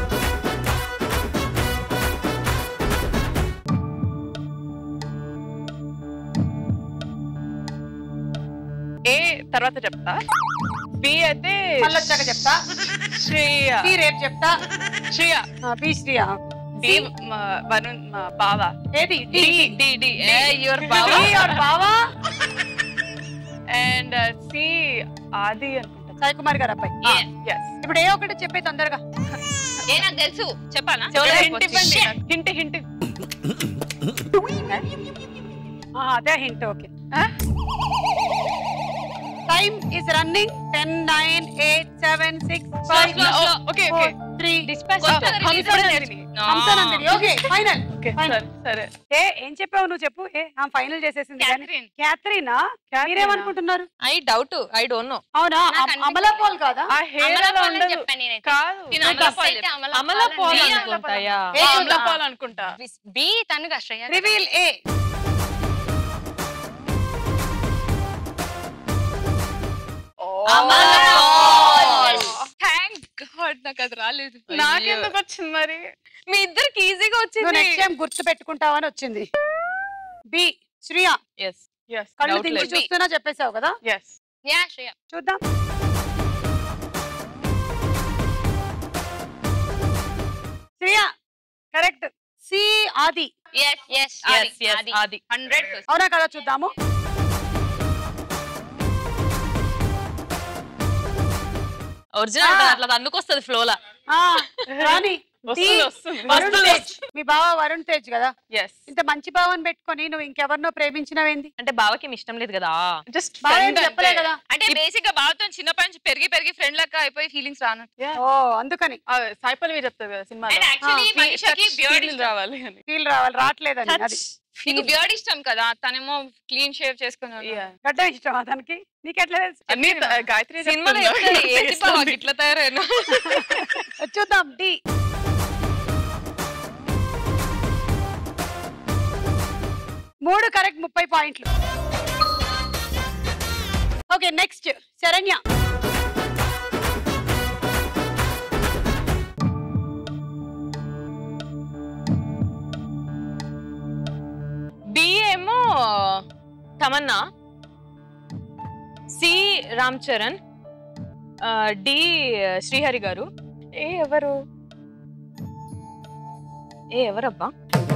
S6: ఏ తర్వాత చెప్తా బి అయితే
S1: మళ్ళీ వచ్చాక చెప్తా
S6: శ్రేయ
S1: సి రేపు చెప్తా
S6: శ్రేయ
S1: ఆ, బి శ్రీయ
S6: డి మా వరుణ్ మా బావ
S1: ఏది D
S6: D D
S4: A your
S1: D
S4: బావా
S1: or బావా
S6: అండ్ సి ఆది అనుకుంటా
S1: సాయి కుమార్ గారు అబ్బాయి
S6: ఎస్
S1: ఇప్పుడు ఏ ఒకటి చెప్పే తొందరగా
S5: ఏ నాకు తెలుసు చెప్పాలా
S6: హింట్ ఇవ్వండి హింట్ హింట్
S1: ఆ, అదే hint okay time is running ten nine eight seven six five
S6: okay okay
S1: three
S6: Hamsanandini
S1: okay final
S6: okay
S1: Fine.
S6: సరే సరే
S1: ఏ ఏం చెప్పావు నువ్వు చెప్పు ఏ ఫైనల్ చేసేసింది కానీ
S5: క్యాథరిన్
S1: క్యాథరీనా
S6: Catherine.
S1: మీరేమనుకుంటున్నారు
S4: I doubt I don't know
S1: అవునా
S2: నాకు
S1: అమ- అమలా పాల్ కాదా
S6: ఆ హెయిర్ అలా ఉండదు
S2: చెప్పాను నేనైతే
S6: కాదు
S5: నేను అమలా పాల్
S2: అయితే అమలా
S4: అమలా
S2: పాల్
S4: పాల్
S2: అని
S4: అనుకుంటా యా
S1: ఏ
S6: ఆ,
S1: చూద్దాం.
S6: అమలా పాల్ అనుకుంటా
S2: బి తనుగా Shreya
S1: reveal A
S2: Amala Paul.
S5: Thank god నాకు అది రాలేదు
S6: నాకెందుకు వచ్చింది మరి
S4: మీ ఇద్దరికి ఈజీగా
S1: నువ్వు
S4: వచ్చింది
S1: నెక్స్ట్ టైం గుర్తు పెట్టుకుంటావని వచ్చింది బి శ్రియా
S4: ఎస్
S6: ఎస్
S1: కళ్ళు
S4: Doubt
S1: తించి
S4: లేదు.
S1: చూస్తున్నా చెప్పేశావు కదా
S6: ఎస్
S2: యా శ్రేయ
S1: చూద్దాం Shriya correct C Aadi
S2: yes yes
S4: yes yes Aadi
S5: hundred
S1: అవునా కదా చూద్దాము
S4: ఒరిజినల్ అట్లా అందుకొస్తుంది ఫ్లోలా
S1: ఆ, రాణి
S6: వస్తుంది వస్తుంది
S1: వరుణ్ తేజ్ మీ బావ వరుణ్ తేజ్ కదా
S6: ఎస్
S1: ఇంత మంచి భావాన్ని పెట్టుకొని నువ్వు ఇంకెవరినో ప్రేమించినవేంది
S4: అంటే బావకి ఇష్టం లేదు కదా
S6: జస్ట్
S1: బావ ఏం చెప్పలే కదా
S5: అంటే బేసిక్ గా బావతో చిన్నప్పటి నుంచి పెరిగి పెరిగి ఫ్రెండ్ లెక్క అయిపోయి ఫీలింగ్స్ రానట్టు
S1: ఓ అందుకని
S6: సాయిపల్లి చెప్తారు కదా సినిమా
S5: And actually మనిషికి beard ఇష్టం.
S6: రావాలి అని
S1: ఫీల్ రావాలి రావట్లేదని అది
S5: నీకు బియర్డ్ ఇష్టం కదా తనేమో క్లీన్ షేవ్ చేసుకున్నాడు
S6: Yeah.
S1: గడ్డం ఇష్టం అతనికి నీకెట్లా తెలుసు
S6: అన్ని త- గాయత్రి
S5: సినిమాలో
S6: చెప్తుందా?
S5: చెప్తారు, ఏంటి బావ
S6: చేస్తుంది.
S5: ఇట్లా తయారైనా
S1: చూద్దాం డి మూడు కరెక్ట్ ముప్పై పాయింట్లు ఓకే నెక్స్ట్ శరణ్య
S4: బి ఏమో తమన్నా సి రామ్ చరణ్ ఆ, డి శ్రీహరి గారు ఏ ఎవరు ఏ ఎవరబ్బా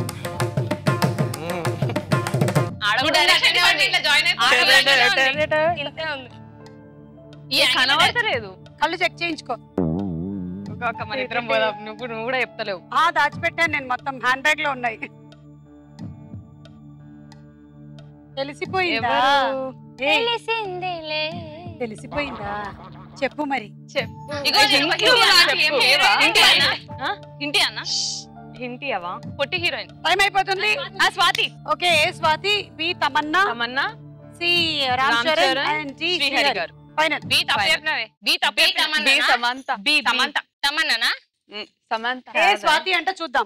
S4: కనబడతలేదు
S1: కళ్ళు చెక్ చేయించుకో
S4: ఒక మన ఇద్దరం పోదాం నువ్వు నువ్వు కూడా చెప్తలేవు
S1: ఆ దాచిపెట్టాను నేను మొత్తం హ్యాండ్ బ్యాగ్ లో ఉన్నాయి తెలిసిపోయిందా
S4: ఎవరు
S1: ఏయ్,
S2: తెలిసిందిలే
S1: తెలిసిపోయిందా చెప్పు మరి
S5: ఇగో
S6: హిందీ
S5: హిందీ
S6: అన్న,
S5: అన్న,
S6: చెప్పు.
S5: ఏవా? ఇంటి అన్న
S4: ఆ?
S5: ఇంటి అన్న
S4: హింటీ అవా
S5: పొట్టి హీరోయిన్
S1: టైం అయిపోతుంది
S4: ఆ, Swathi
S1: okay A Swathi B Tamannaah
S4: Tamannaah
S1: C Ram
S4: Ram
S1: Charan
S4: Charan,
S1: and D
S4: Srihari గారు
S1: ఫైనల్
S5: బి తప్పు
S4: Fine.
S5: చెప్పినవే బి తప్పు
S2: బి
S5: చెప్పినవే.
S6: బి
S2: తమన్నా
S6: సమంత
S4: బి
S5: సమంత తమన్నానా
S6: um, Samantha
S1: A
S6: has a-
S1: Swathi అంటే చూద్దాం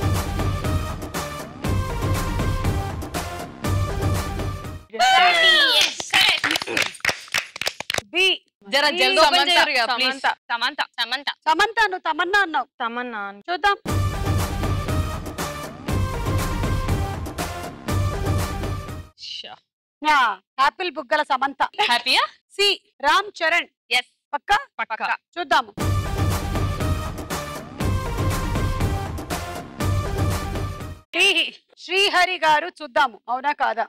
S1: బి
S4: జర
S1: ఈ
S4: జల్ది ఓపెన్
S5: సమంత,
S4: చేయరు ప్లీజ్
S6: సమంత
S5: సమంత
S2: సమంత
S1: సమంత నువ్వు తమన్నా అన్నావు
S4: తమన్నా
S1: చూద్దాం యా, యాపిల్ బుగ్గల సమంత
S4: హ్యాపీయా
S1: సి రామ్ చరణ్
S5: Yes.
S1: పక్క
S4: పక్క
S1: చూద్దాము డి శ్రీహరి గారు చూద్దాము అవునా కాదా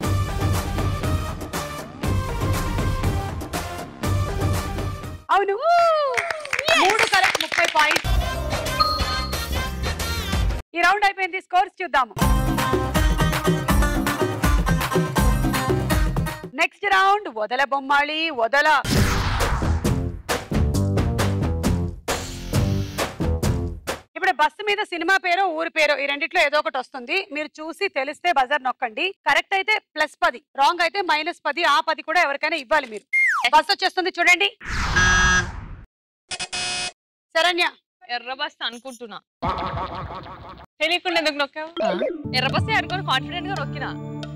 S1: అవును మూడు కరెక్ట్ ముప్పై పాయింట్ ఈ రౌండ్ అయిపోయింది స్కోర్స్ చూద్దాము నెక్స్ట్ రౌండ్ వదల బొమ్మాళి వదల ఇప్పుడు బస్సు మీద సినిమా పేరు ఊరి పేరు ఈ రెండిట్లో ఏదో ఒకటి వస్తుంది మీరు చూసి తెలిస్తే బజార్ నొక్కండి కరెక్ట్ అయితే ప్లస్ పది రాంగ్ అయితే మైనస్ పది ఆ పది కూడా ఎవరికైనా ఇవ్వాలి మీరు బస్ వచ్చేస్తుంది చూడండి శరణ్య
S4: ఎర్ర బస్ అనుకుంటున్నా
S6: తెలియకుండా ఎందుకు నొక్కావు
S4: ఎర్ర బస్ అనుకుని కాన్ఫిడెంట్ గా నొక్కినా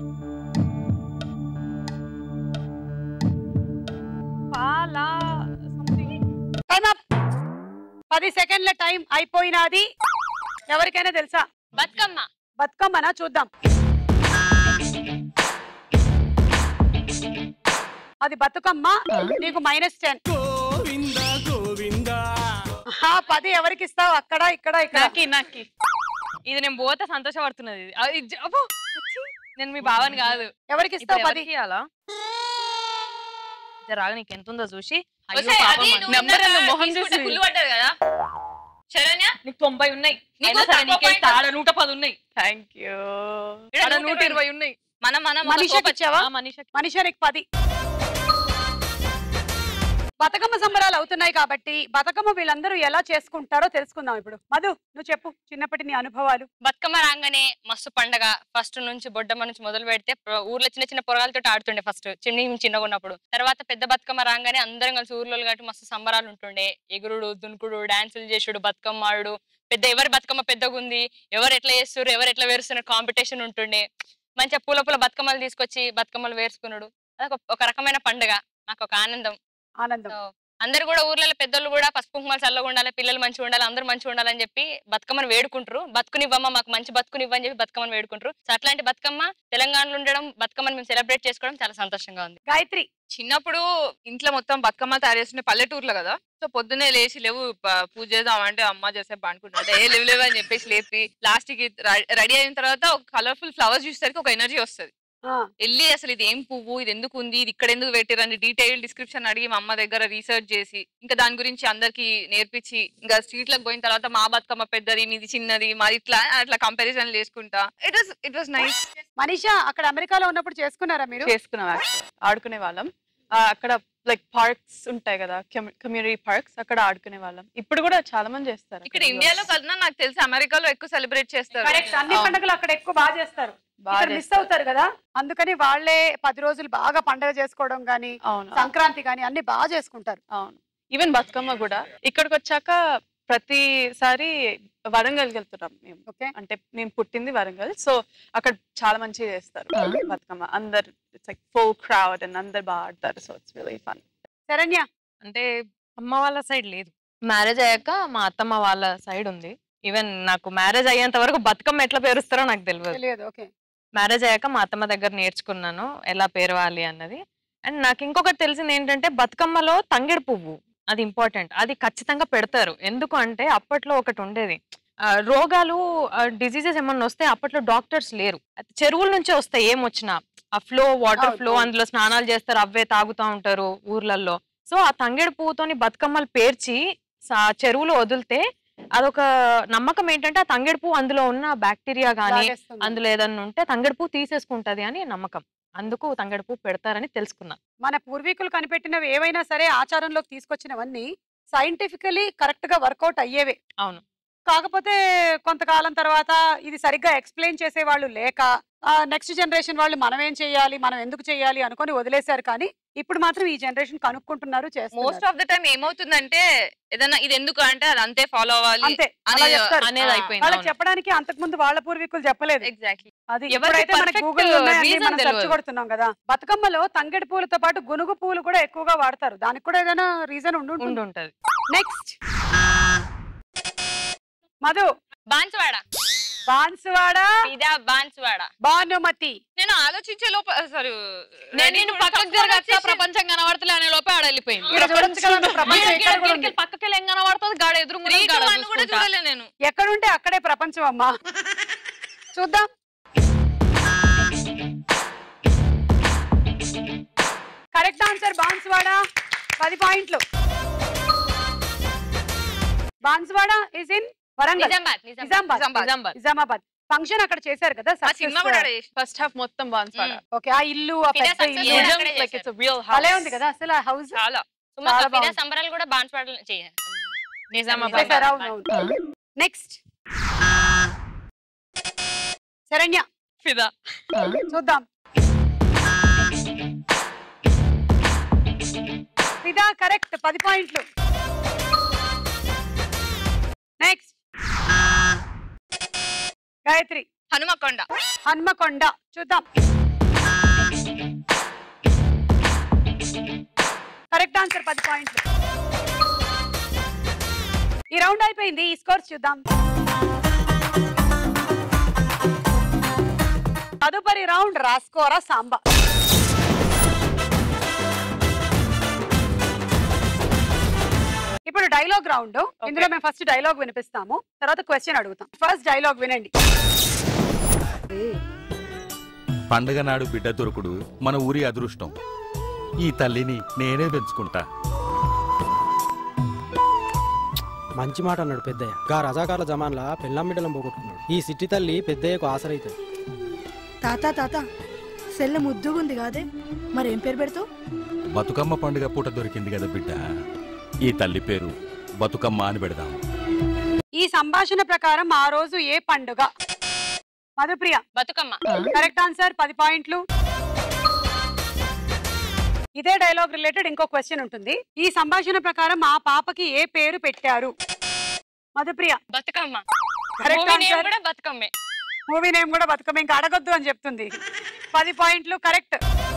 S4: పాలా something.
S1: టైం అప్ పది సెకండ్ల టైం అయిపోయినది ఎవరికైనా తెలుసా
S2: బతుకమ్మ
S1: బతుకమ్మనా చూద్దాం అది బతుకమ్మ నీకు మైనస్ టెన్
S8: గోవింద గోవింద
S1: పది ఎవరికి ఇస్తావు అక్కడ ఇక్కడ ఇక్కడ
S6: నాకి నాకి
S4: ఇది నేను పోతే సంతోషపడుతున్నది ఇది. అది జ- అబ్బో, అచ్చి. నేను మీ భావని కాదు
S1: ఎవరికి
S4: ఇప్పుడు
S1: ఇస్తావు పది
S4: ఎవరికి ఇయ్యాలా రాగా నీకు ఎంత ఉందో చూసి అయ్యో
S5: ఒసేయ్,
S4: పాపం
S5: అది
S4: అని.
S5: నువ్వు
S6: నెంబర్
S5: ఇందాక
S6: ఎందుకు మొహం
S5: తీసుకుంటే
S6: చూసి?
S5: ఫుల్ పడ్డది కదా శరణ్య
S4: నీకు తొంభై ఉన్నాయి
S5: నీకు
S4: అయినా సరే
S5: తక్కువ
S4: నీకే
S5: point.
S4: ఇస్తా. ఆడ నూట పది ఉన్నాయి
S6: థ్యాంక్ యూ
S5: ఈడ
S4: ఆడ
S5: నూట
S4: నూట
S5: ఇరవై.
S4: ఇరవై ఉన్నాయి
S5: మనం మనం ఒక
S1: మనిషికి
S5: సోప-
S1: ఇచ్చావా
S4: ఆ మనీషకి
S1: మనిషి నీకు పది బతుకమ్మ సంబరాలు అవుతున్నాయి కాబట్టి బతుకమ్మ వీళ్ళందరూ ఎలా చేసుకుంటారో తెలుసుకుందాం ఇప్పుడు మధు నువ్వు చెప్పు చిన్నప్పటి నీ అనుభవాలు
S2: బతుకమ్మ రాగానే మస్తు పండగ ఫస్ట్ నుంచి బొడ్డమ్మ నుంచి మొదలు పెడితే ప్ర- ఊర్లో చిన్న చిన్న పొరగాలతో ఆడుతుండే ఫస్ట్ చిన్న చిన్నగా ఉన్నప్పుడు తర్వాత పెద్ద బతుకమ్మ రాగానే అందరం కలిసి ఊర్లో కాబట్టి మస్తు సంబరాలు ఉంటుండే ఎగురుడు దునుకుడు డాన్సులు చేసుడు బతుకమ్మ ఆడుడు పెద్ద ఎవరి బతుకమ్మ పెద్దగా ఉంది ఎవరు ఎట్లా చేస్తారు ఎవరు ఎట్లా వేరుస్తున్నారు కాంపిటీషన్ ఉంటుండే మంచిగా పూల పూల బతుకమ్మలు తీసుకొచ్చి బతుకమ్మలు వేసుకున్నాడు అదొక ఒక రకమైన పండుగ నాకు ఒక ఆనందం
S1: ఆనందం
S2: సో అందరు కూడా ఊర్లలో పెద్దోళ్ళు కూడా పసుపు కుంకుమలు చల్లగా ఉండాలి పిల్లలు మంచిగా ఉండాలి అందరూ మంచిగా ఉండాలని చెప్పి బతుకమ్మను వేడుకుంటారు బతుకునివ్వమ్మ మాకు మంచి బతుకునివ్వని చెప్పి బతుకమ్మను వేడుకుంటారు సో అట్లాంటి బతుకమ్మ తెలంగాణలో ఉండడం బతుకమ్మను మేము సెలబ్రేట్ చేసుకోవడం చాలా సంతోషంగా ఉంది
S1: గాయత్రి
S5: చిన్నప్పుడు ఇంట్లో మొత్తం బతుకమ్మ తయారు చేస్తుండే పల్లెటూరులో కదా సో పొద్దున్నే లేచి లేవు ప- పూజ చేద్దాం అంటే అమ్మ చేసే అనుకుంటుంటే ఏ లేవు లేవు అని చెప్పేసి లేపి లాస్ట్ కి రెడీ అయిన తర్వాత ఒక కలర్ఫుల్ ఫ్లవర్స్ చూసేసరికి ఒక ఎనర్జీ వస్తుంది
S1: ఆ,
S5: వెళ్ళి అసలు ఇది ఏం పువ్వు ఇది ఎందుకు ఉంది ఇది ఇక్కడ ఎందుకు పెట్టారు అని డీటెయిల్ డిస్క్రిప్షన్ అడిగి మా అమ్మ దగ్గర రీసెర్చ్ చేసి ఇంకా దాని గురించి అందరికి నేర్పించి ఇంకా స్ట్రీట్ లకు పోయిన తర్వాత మా బతుకమ్మ పెద్దది మీది చిన్నది మాది ఇట్లా అట్లా కంపారిజన్ చేసుకుంటా it was it was nice
S1: Manisha అక్కడ అమెరికాలో ఉన్నప్పుడు చేసుకున్నారా మీరు
S6: చేసుకున్నాం actually. ఆడుకునే వాళ్ళం ఆ, అక్కడ లైక్ పార్క్స్ ఉంటాయి కదా కమ్యూనిటీ పార్క్స్ అక్కడ ఆడుకునే వాళ్ళం ఇప్పుడు కూడా చాలా మంది చేస్తారు
S5: ఇక్కడ ఇండియాలో కన్నా నాకు తెలిసి అమెరికాలో ఎక్కువ సెలబ్రేట్ చేస్తారు
S1: కరెక్ట్ అన్ని
S6: అవును.
S1: పండుగలు అక్కడ ఎక్కువ బాగా చేస్తారు
S6: బాగా
S1: మిస్
S6: చేస్తారు.
S1: అవుతారు కదా అందుకని వాళ్ళే పది రోజులు బాగా పండుగ చేసుకోవడం గానీ
S6: అవును
S1: సంక్రాంతి గానీ అన్ని బాగా చేసుకుంటారు
S6: అవును ఈవెన్ బతుకమ్మ కూడా ఇక్కడికి వచ్చాక ప్రతిసారి వరంగల్ వెళ్తున్నాం మేము
S1: ఓకే
S6: అంటే మేము పుట్టింది వరంగల్ సో అక్కడ చాలా మంచిగా చేస్తారు బతుకమ్మ అందరు it's like full crowd and అందరు బాగా ఆడతారు so it's really fun
S1: Saranya
S4: అంటే అమ్మ వాళ్ళ సైడ్ లేదు మ్యారేజ్ అయ్యాక మా అత్తమ్మ వాళ్ళ సైడ్ ఉంది ఈవెన్ నాకు మ్యారేజ్ అయ్యేంత వరకు బతుకమ్మ ఎట్లా పేరుస్తారో నాకు తెలియదు
S1: తెలియదు ఓకే
S4: మ్యారేజ్ అయ్యాక మా అత్తమ్మ దగ్గర నేర్చుకున్నాను ఎలా పేరవాలి అన్నది అండ్ నాకు ఇంకొకటి తెలిసింది ఏంటంటే బతుకమ్మలో తంగెడు పువ్వు అది ఇంపార్టెంట్ అది ఖచ్చితంగా పెడతారు ఎందుకు అంటే అప్పట్లో ఒకటి ఉండేది ఆ, రోగాలు డిసీజెస్ ఏమన్నా వస్తే అప్పట్లో డాక్టర్స్ లేరు అది చెరువుల నుంచే వస్తాయి ఏం వచ్చినా ఆ ఫ్లో వాటర్
S1: అవును,
S4: ఫ్లో
S1: అవును.
S4: అందులో స్నానాలు చేస్తారు అవే తాగుతూ ఉంటారు ఊర్లలో సో ఆ తంగెడు పువ్వుతోని బతుకమ్మలు పేర్చి సా- చెరువులో వదిలితే అదొక నమ్మకం ఏంటంటే ఆ తంగెడు పువ్వు అందులో ఉన్న బ్యాక్టీరియా గానీ
S1: లాగేస్తుంది.
S4: అందులో ఏదన్నా ఉంటే తంగెడు పువ్వు తీసేసుకుంటది అని నమ్మకం అందుకు తంగెడు పువ్వు పెడతారని తెలుసుకున్నా
S1: మన పూర్వీకులు కనిపెట్టినవి ఏవైనా సరే ఆచారంలోకి తీసుకొచ్చినవన్నీ సైంటిఫికలీ కరెక్ట్ గా వర్కౌట్ అయ్యేవే
S4: అవును
S1: కాకపోతే కొంతకాలం తర్వాత ఇది సరిగ్గా ఎక్స్ప్లెయిన్ చేసే వాళ్ళు లేక నెక్స్ట్ జనరేషన్ వాళ్ళు మనం ఏం చేయాలి మనం ఎందుకు చేయాలి అనుకొని వదిలేశారు కానీ ఇప్పుడు మాత్రం ఈ జనరేషన్ కనుక్కుంటున్నారు
S5: మోస్ట్
S1: చేస్తున్నారు
S5: ఆఫ్ ద టైం ఏమవుతుందంటే ఏదైనా ఇది ఎందుకు అంటే అది అంతే ఫాలో అవ్వాలి
S1: అంతే అలా
S5: అనేది-
S1: చెప్తారు.
S4: అనేది
S5: ఆ,
S4: అయిపోయింది
S1: వాళ్ళకి
S4: అవును.
S1: చెప్పడానికి అంతకు ముందు వాళ్ళ పూర్వీకులు చెప్పలేదు
S5: ఎగ్జాక్ట్లీ
S1: అది
S4: ఎవరికి
S1: ఇప్పుడైతే మనకి
S4: perfect
S1: గూగుల్
S4: reason
S1: మనం సెర్చ్
S4: తెలియదు.
S1: కొడుతున్నాం కదా బతుకమ్మలో తంగెడు పూలతో పాటు గునుగు పూలు కూడా ఎక్కువగా వాడతారు దానికి కూడా ఏదైనా రీజన్ ఉండి
S4: ఉండి ఉంటది
S1: నెక్స్ట్ మధు
S2: బాన్సువాడ
S1: బాన్సువాడ
S2: ఇదా బాన్సువాడ
S1: భానుమతి
S5: నేను ఆలోచించే లోప సారీ
S4: నేను నిన్ను పక్కకు జరగక ప్రపంచం కనబడతలే అనే లోపే ఆడ వెళ్ళిపోయింది
S1: ఇక్కడ చూడొచ్చు కదా నువ్వు ప్రపంచం ఇక్కడ కూడా ఉంది.
S4: పక్కకి వెళ్ళి ఏం కనబడుతుంది గాడ ఎదురు
S5: కూడా చూడలే నేను
S1: ఎక్కడుంటే అక్కడే ప్రపంచం అమ్మా చూద్దాం కరెక్ట్ ఆన్సర్ బాన్స్వాడ పది పాయింట్లు Banswada is in Warangal
S2: Nizamabad Nizamabad
S1: Nizamabad
S5: Nizamabad.
S1: Nizamabad function అక్కడ చేశారు కదా
S5: ఆ సినిమా కూడా ఆడ చేసి-
S6: ఫస్ట్ హాఫ్ మొత్తం బాన్స్వాడ
S1: ఓకే ఆ ఇల్లు ఆ
S2: ఫిదా
S1: పెద్ద
S2: success
S1: ఇల్లు
S2: కూడా
S6: నిజం
S2: అక్కడే
S6: లైక్
S2: చేశారు.
S6: ఇట్స్ రియల్
S1: భలే
S6: హౌస్
S1: ఉంది కదా అసలు ఆ హౌస్
S5: చాలా
S2: సుమా
S1: చాలా
S2: ఫిదా
S1: బాగుంది.
S2: సంబరాలు కూడా బాన్సువాడ చేయాలి
S4: నిజామాబాద్
S1: చేశారు అవును అవును నెక్స్ట్ శరణ్య
S4: ఫిదా
S1: చూద్దాం ఫిదా కరెక్ట్ పది పాయింట్లు నెక్స్ట్ గాయత్రి
S5: హనుమకొండ
S1: హన్మకొండ చూద్దాం కరెక్ట్ ఆన్సర్ పది పాయింట్లు ఈ రౌండ్ అయిపోయింది ఈ స్కోర్స్ చూద్దాం తదుపరి రౌండ్ రాస్కోరా సాంబా ఇప్పుడు డైలాగ్ రౌండ్ ఇందులో మేము ఫస్ట్ డైలాగ్ వినిపిస్తాము తర్వాత క్వశ్చన్ అడుగుతాం ఫస్ట్ డైలాగ్ వినండి
S9: పండగ నాడు బిడ్డ దొరుకుడు మన ఊరి అదృష్టం ఈ తల్లిని నేనే పెంచుకుంటా
S10: మంచి మాట అన్నాడు పెద్దయ్య గా రజాకార్ల జమాన్లా పెళ్ళాం బిడ్డలం పోగొట్టుకున్నాడు ఈ సిట్టి తల్లి పెద్దయ్యకు ఆసరైతుంది
S11: తాత తాత సెల్ల ముద్దుగుంది కాదే మరేం పేరు పెడతావు
S9: బతుకమ్మ పండుగ పూట దొరికింది కదా బిడ్డ ఈ తల్లి పేరు బతుకమ్మ అని పెడదాం
S1: ఈ సంభాషణ ప్రకారం ఆ రోజు ఏ పండుగ మధుప్రియ
S2: బతుకమ్మ
S1: కరెక్ట్ ఆన్సర్ పది పాయింట్లు ఇదే డైలాగ్ రిలేటెడ్ ఇంకో క్వశ్చన్ ఉంటుంది ఈ సంభాషణ ప్రకారం ఆ పాపకి ఏ పేరు పెట్టారు Madhupriya
S2: Bathukamma
S1: correct
S2: Movie name
S1: answer
S2: కూడా బతుకమ్మే
S1: మూవీ నేమ్ కూడా బతుకమ్మ ఇంకా అడగొద్దు అని చెప్తుంది పది పాయింట్లు కరెక్ట్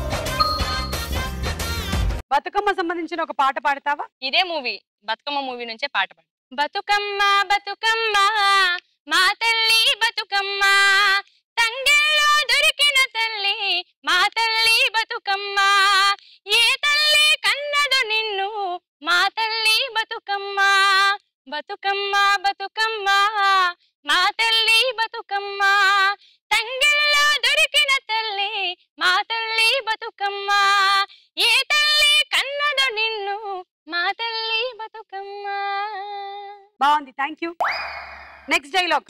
S1: బతుకమ్మ సంబంధించిన ఒక పాట పాడతావా
S2: ఇదే మూవీ బతుకమ్మ మూవీ నుంచే పాట పాడు బతుకమ్మ బతుకమ్మ మా తల్లి బతుకమ్మ తంగెల్లో దొరికిన తల్లి మా తల్లి బతుకమ్మ ఏ తల్లి కన్నదు నిన్ను మా తల్లి బతుకమ్మ బతుకమ్మ బతుకమ్మ మా తల్లి బతుకమ్మ తంగెల్లో దొరికిన తల్లి మా తల్లి బతుకమ్మ ఏ తల్లి కన్నదో నిన్ను మా తల్లి బతుకమ్మ
S1: బాగుంది thank you next dialogue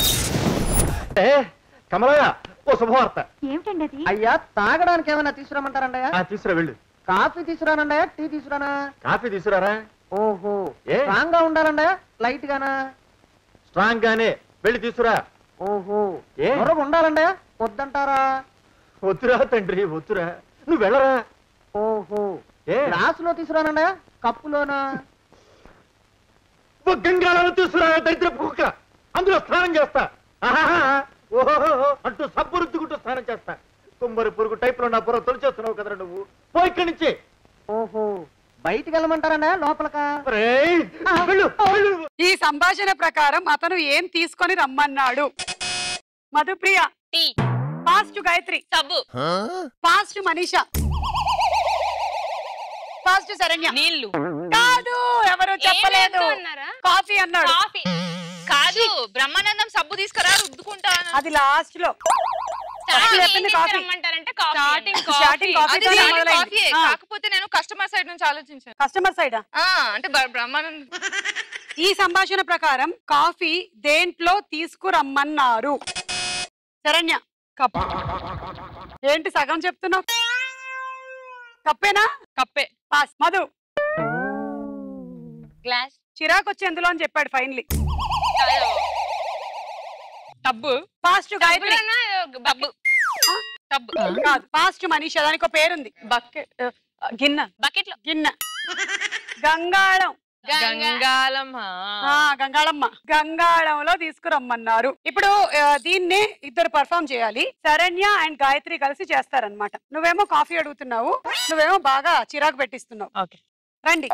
S12: Kamalayya ఓ శుభవార్త
S11: ఏమిటండి అది
S13: అయ్యా తాగడానికి ఏమైనా తీసుకురామంటారండయ్యా
S12: ఆ, తీసుకురా వెళ్ళు
S13: కాఫీ తీసుకురానండయ్యా టీ తీసుకురానా
S12: కాఫీ తీసుకురారా
S13: ఓహో
S12: ఏ?
S13: స్ట్రాంగ్ గా ఉండాలండయ్యా లైట్ గానా
S12: స్ట్రాంగ్ గానే వెళ్ళి తీసుకురా
S13: ఓహో
S12: ఏ?
S13: మరొక ఉండాలండయ్యా వద్దంటారా
S12: వద్దురా తండ్రి వద్దురా నువ్వు వెళ్ళరా
S13: ఓహో
S12: ఏ
S13: గ్లాసులో తీసుకురానండయ్యా కప్పులోనా
S12: ఓ గంగాళాలు తీసుకురా దరిద్ర కుక్క అందులో స్నానం చేస్తా ఆహాహా. ఓహోహో అంటూ సబ్బు రుద్దుకుంటూ స్నానం చేస్తా కుమ్మరి పురుగు టైప్ లో నా బుర్ర తొలిచేస్తున్నావు కదరా నువ్వు పో ఇక్కడి నుంచి
S13: ఓహో బయటికి వెళ్ళమంటారండయ్యా లోపలకా
S12: ఒరేయ్, వెళ్ళు, వెళ్ళు.
S1: ఈ సంభాషణ ప్రకారం అతను ఏం తీసుకొని రమ్మన్నాడు మధుప్రియ
S2: టీ
S1: ఫాస్ట్ గాయత్రి
S2: సబ్బు
S1: ఫాస్ట్ మనీష ఫాస్ట్ శరణ్య
S2: నీళ్లు
S1: కాదు ఎవరు చెప్పలేదు
S2: ఏం అన్నారా?
S1: కాఫీ అన్నాడు
S2: కాఫీ
S5: కాదు బ్రహ్మానందం సబ్బు తీసుకురా రుద్దుకుంటా
S1: అది లాస్ట్ లో
S2: స్టార్టింగ్ ఏం
S1: చెప్పింది కాఫీ.
S2: తీసుకురమ్మంటారంటే కాఫీ
S5: స్టార్టింగ్
S1: Starting coffee
S5: అది
S1: తోనే
S5: starting
S1: మొదలైంది.
S5: coffee ఏ.
S1: ఆ.
S5: కాకపోతే నేను కస్టమర్ సైడ్ నుంచి ఆలోచించాను
S1: కస్టమర్ సైడ్
S5: ఆ, అంటే బ్ర- బ్రహ్మానందం
S1: ఈ సంభాషణ ప్రకారం కాఫీ దేంట్లో తీసుకురమ్మన్నారు శరణ్య కప్ ఏంటి సగం చెప్తున్నావు కప్పేనా
S4: కప్పే
S1: పాస్ మధు
S2: గ్లాస్
S1: చిరాకు వచ్చి ఎందులో అని చెప్పాడు ఫైనలీ
S4: టబ్బు
S1: ఫాస్ట్ గాయత్రి
S2: బబ్బు
S5: టబ్
S1: కాదు ఫాస్ట్ మనీష దానికి ఒక పేరుంది
S6: బకెట్ గిన్నె
S2: బకెట్ లో
S1: గిన్నె గంగాళం
S4: గంగాలం
S1: ఆ గంగాళమ్మ గంగాళంలో తీసుకురమ్మన్నారు ఇప్పుడు ఆ, దీన్ని ఇద్దరు పర్ఫామ్ చేయాలి శరణ్య అండ్ గాయత్రి కలిసి చేస్తారనమాట నువ్వేమో కాఫీ అడుగుతున్నావు నువ్వేమో బాగా చిరాకు పెట్టిస్తున్నావు
S4: ఓకే
S1: రండి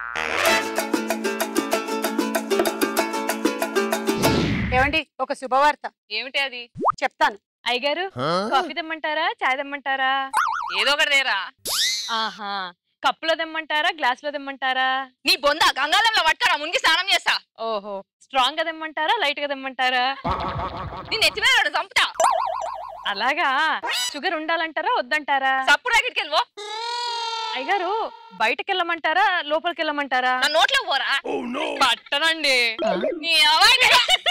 S1: ఏమండి ఒక శుభవార్త
S5: ఏమిటి అది
S1: చెప్తాను
S4: అయ్యగారు కాఫీ తెమ్మంటారా చాయ్ తెమ్మంటారా
S5: ఏదో ఒకటి దేరా
S4: ఆహా కప్పులో తెమ్మంటారా గ్లాస్ లో తెమ్మంటారా
S5: నీ బొంద గంగాలంలో పట్టుకరా మునిగి స్నానం చేస్తా
S4: ఓహో స్ట్రాంగ్ గా తెమ్మంటారా లైట్ గా తెమ్మంటారా
S5: నీ నెత్తి మీద ఒకటి చంపుతా
S4: అలాగా షుగర్ ఉండాలంటారా వద్దంటారా
S5: సప్పు రాకెట్కి వెళ్ళిపో
S4: అయ్యగారు బయటకి వెళ్ళమంటారా లోపలికి వెళ్ళమంటారా
S5: నా నోట్లో పోరా
S4: పట్టనండి
S5: నీ అవాయిడ్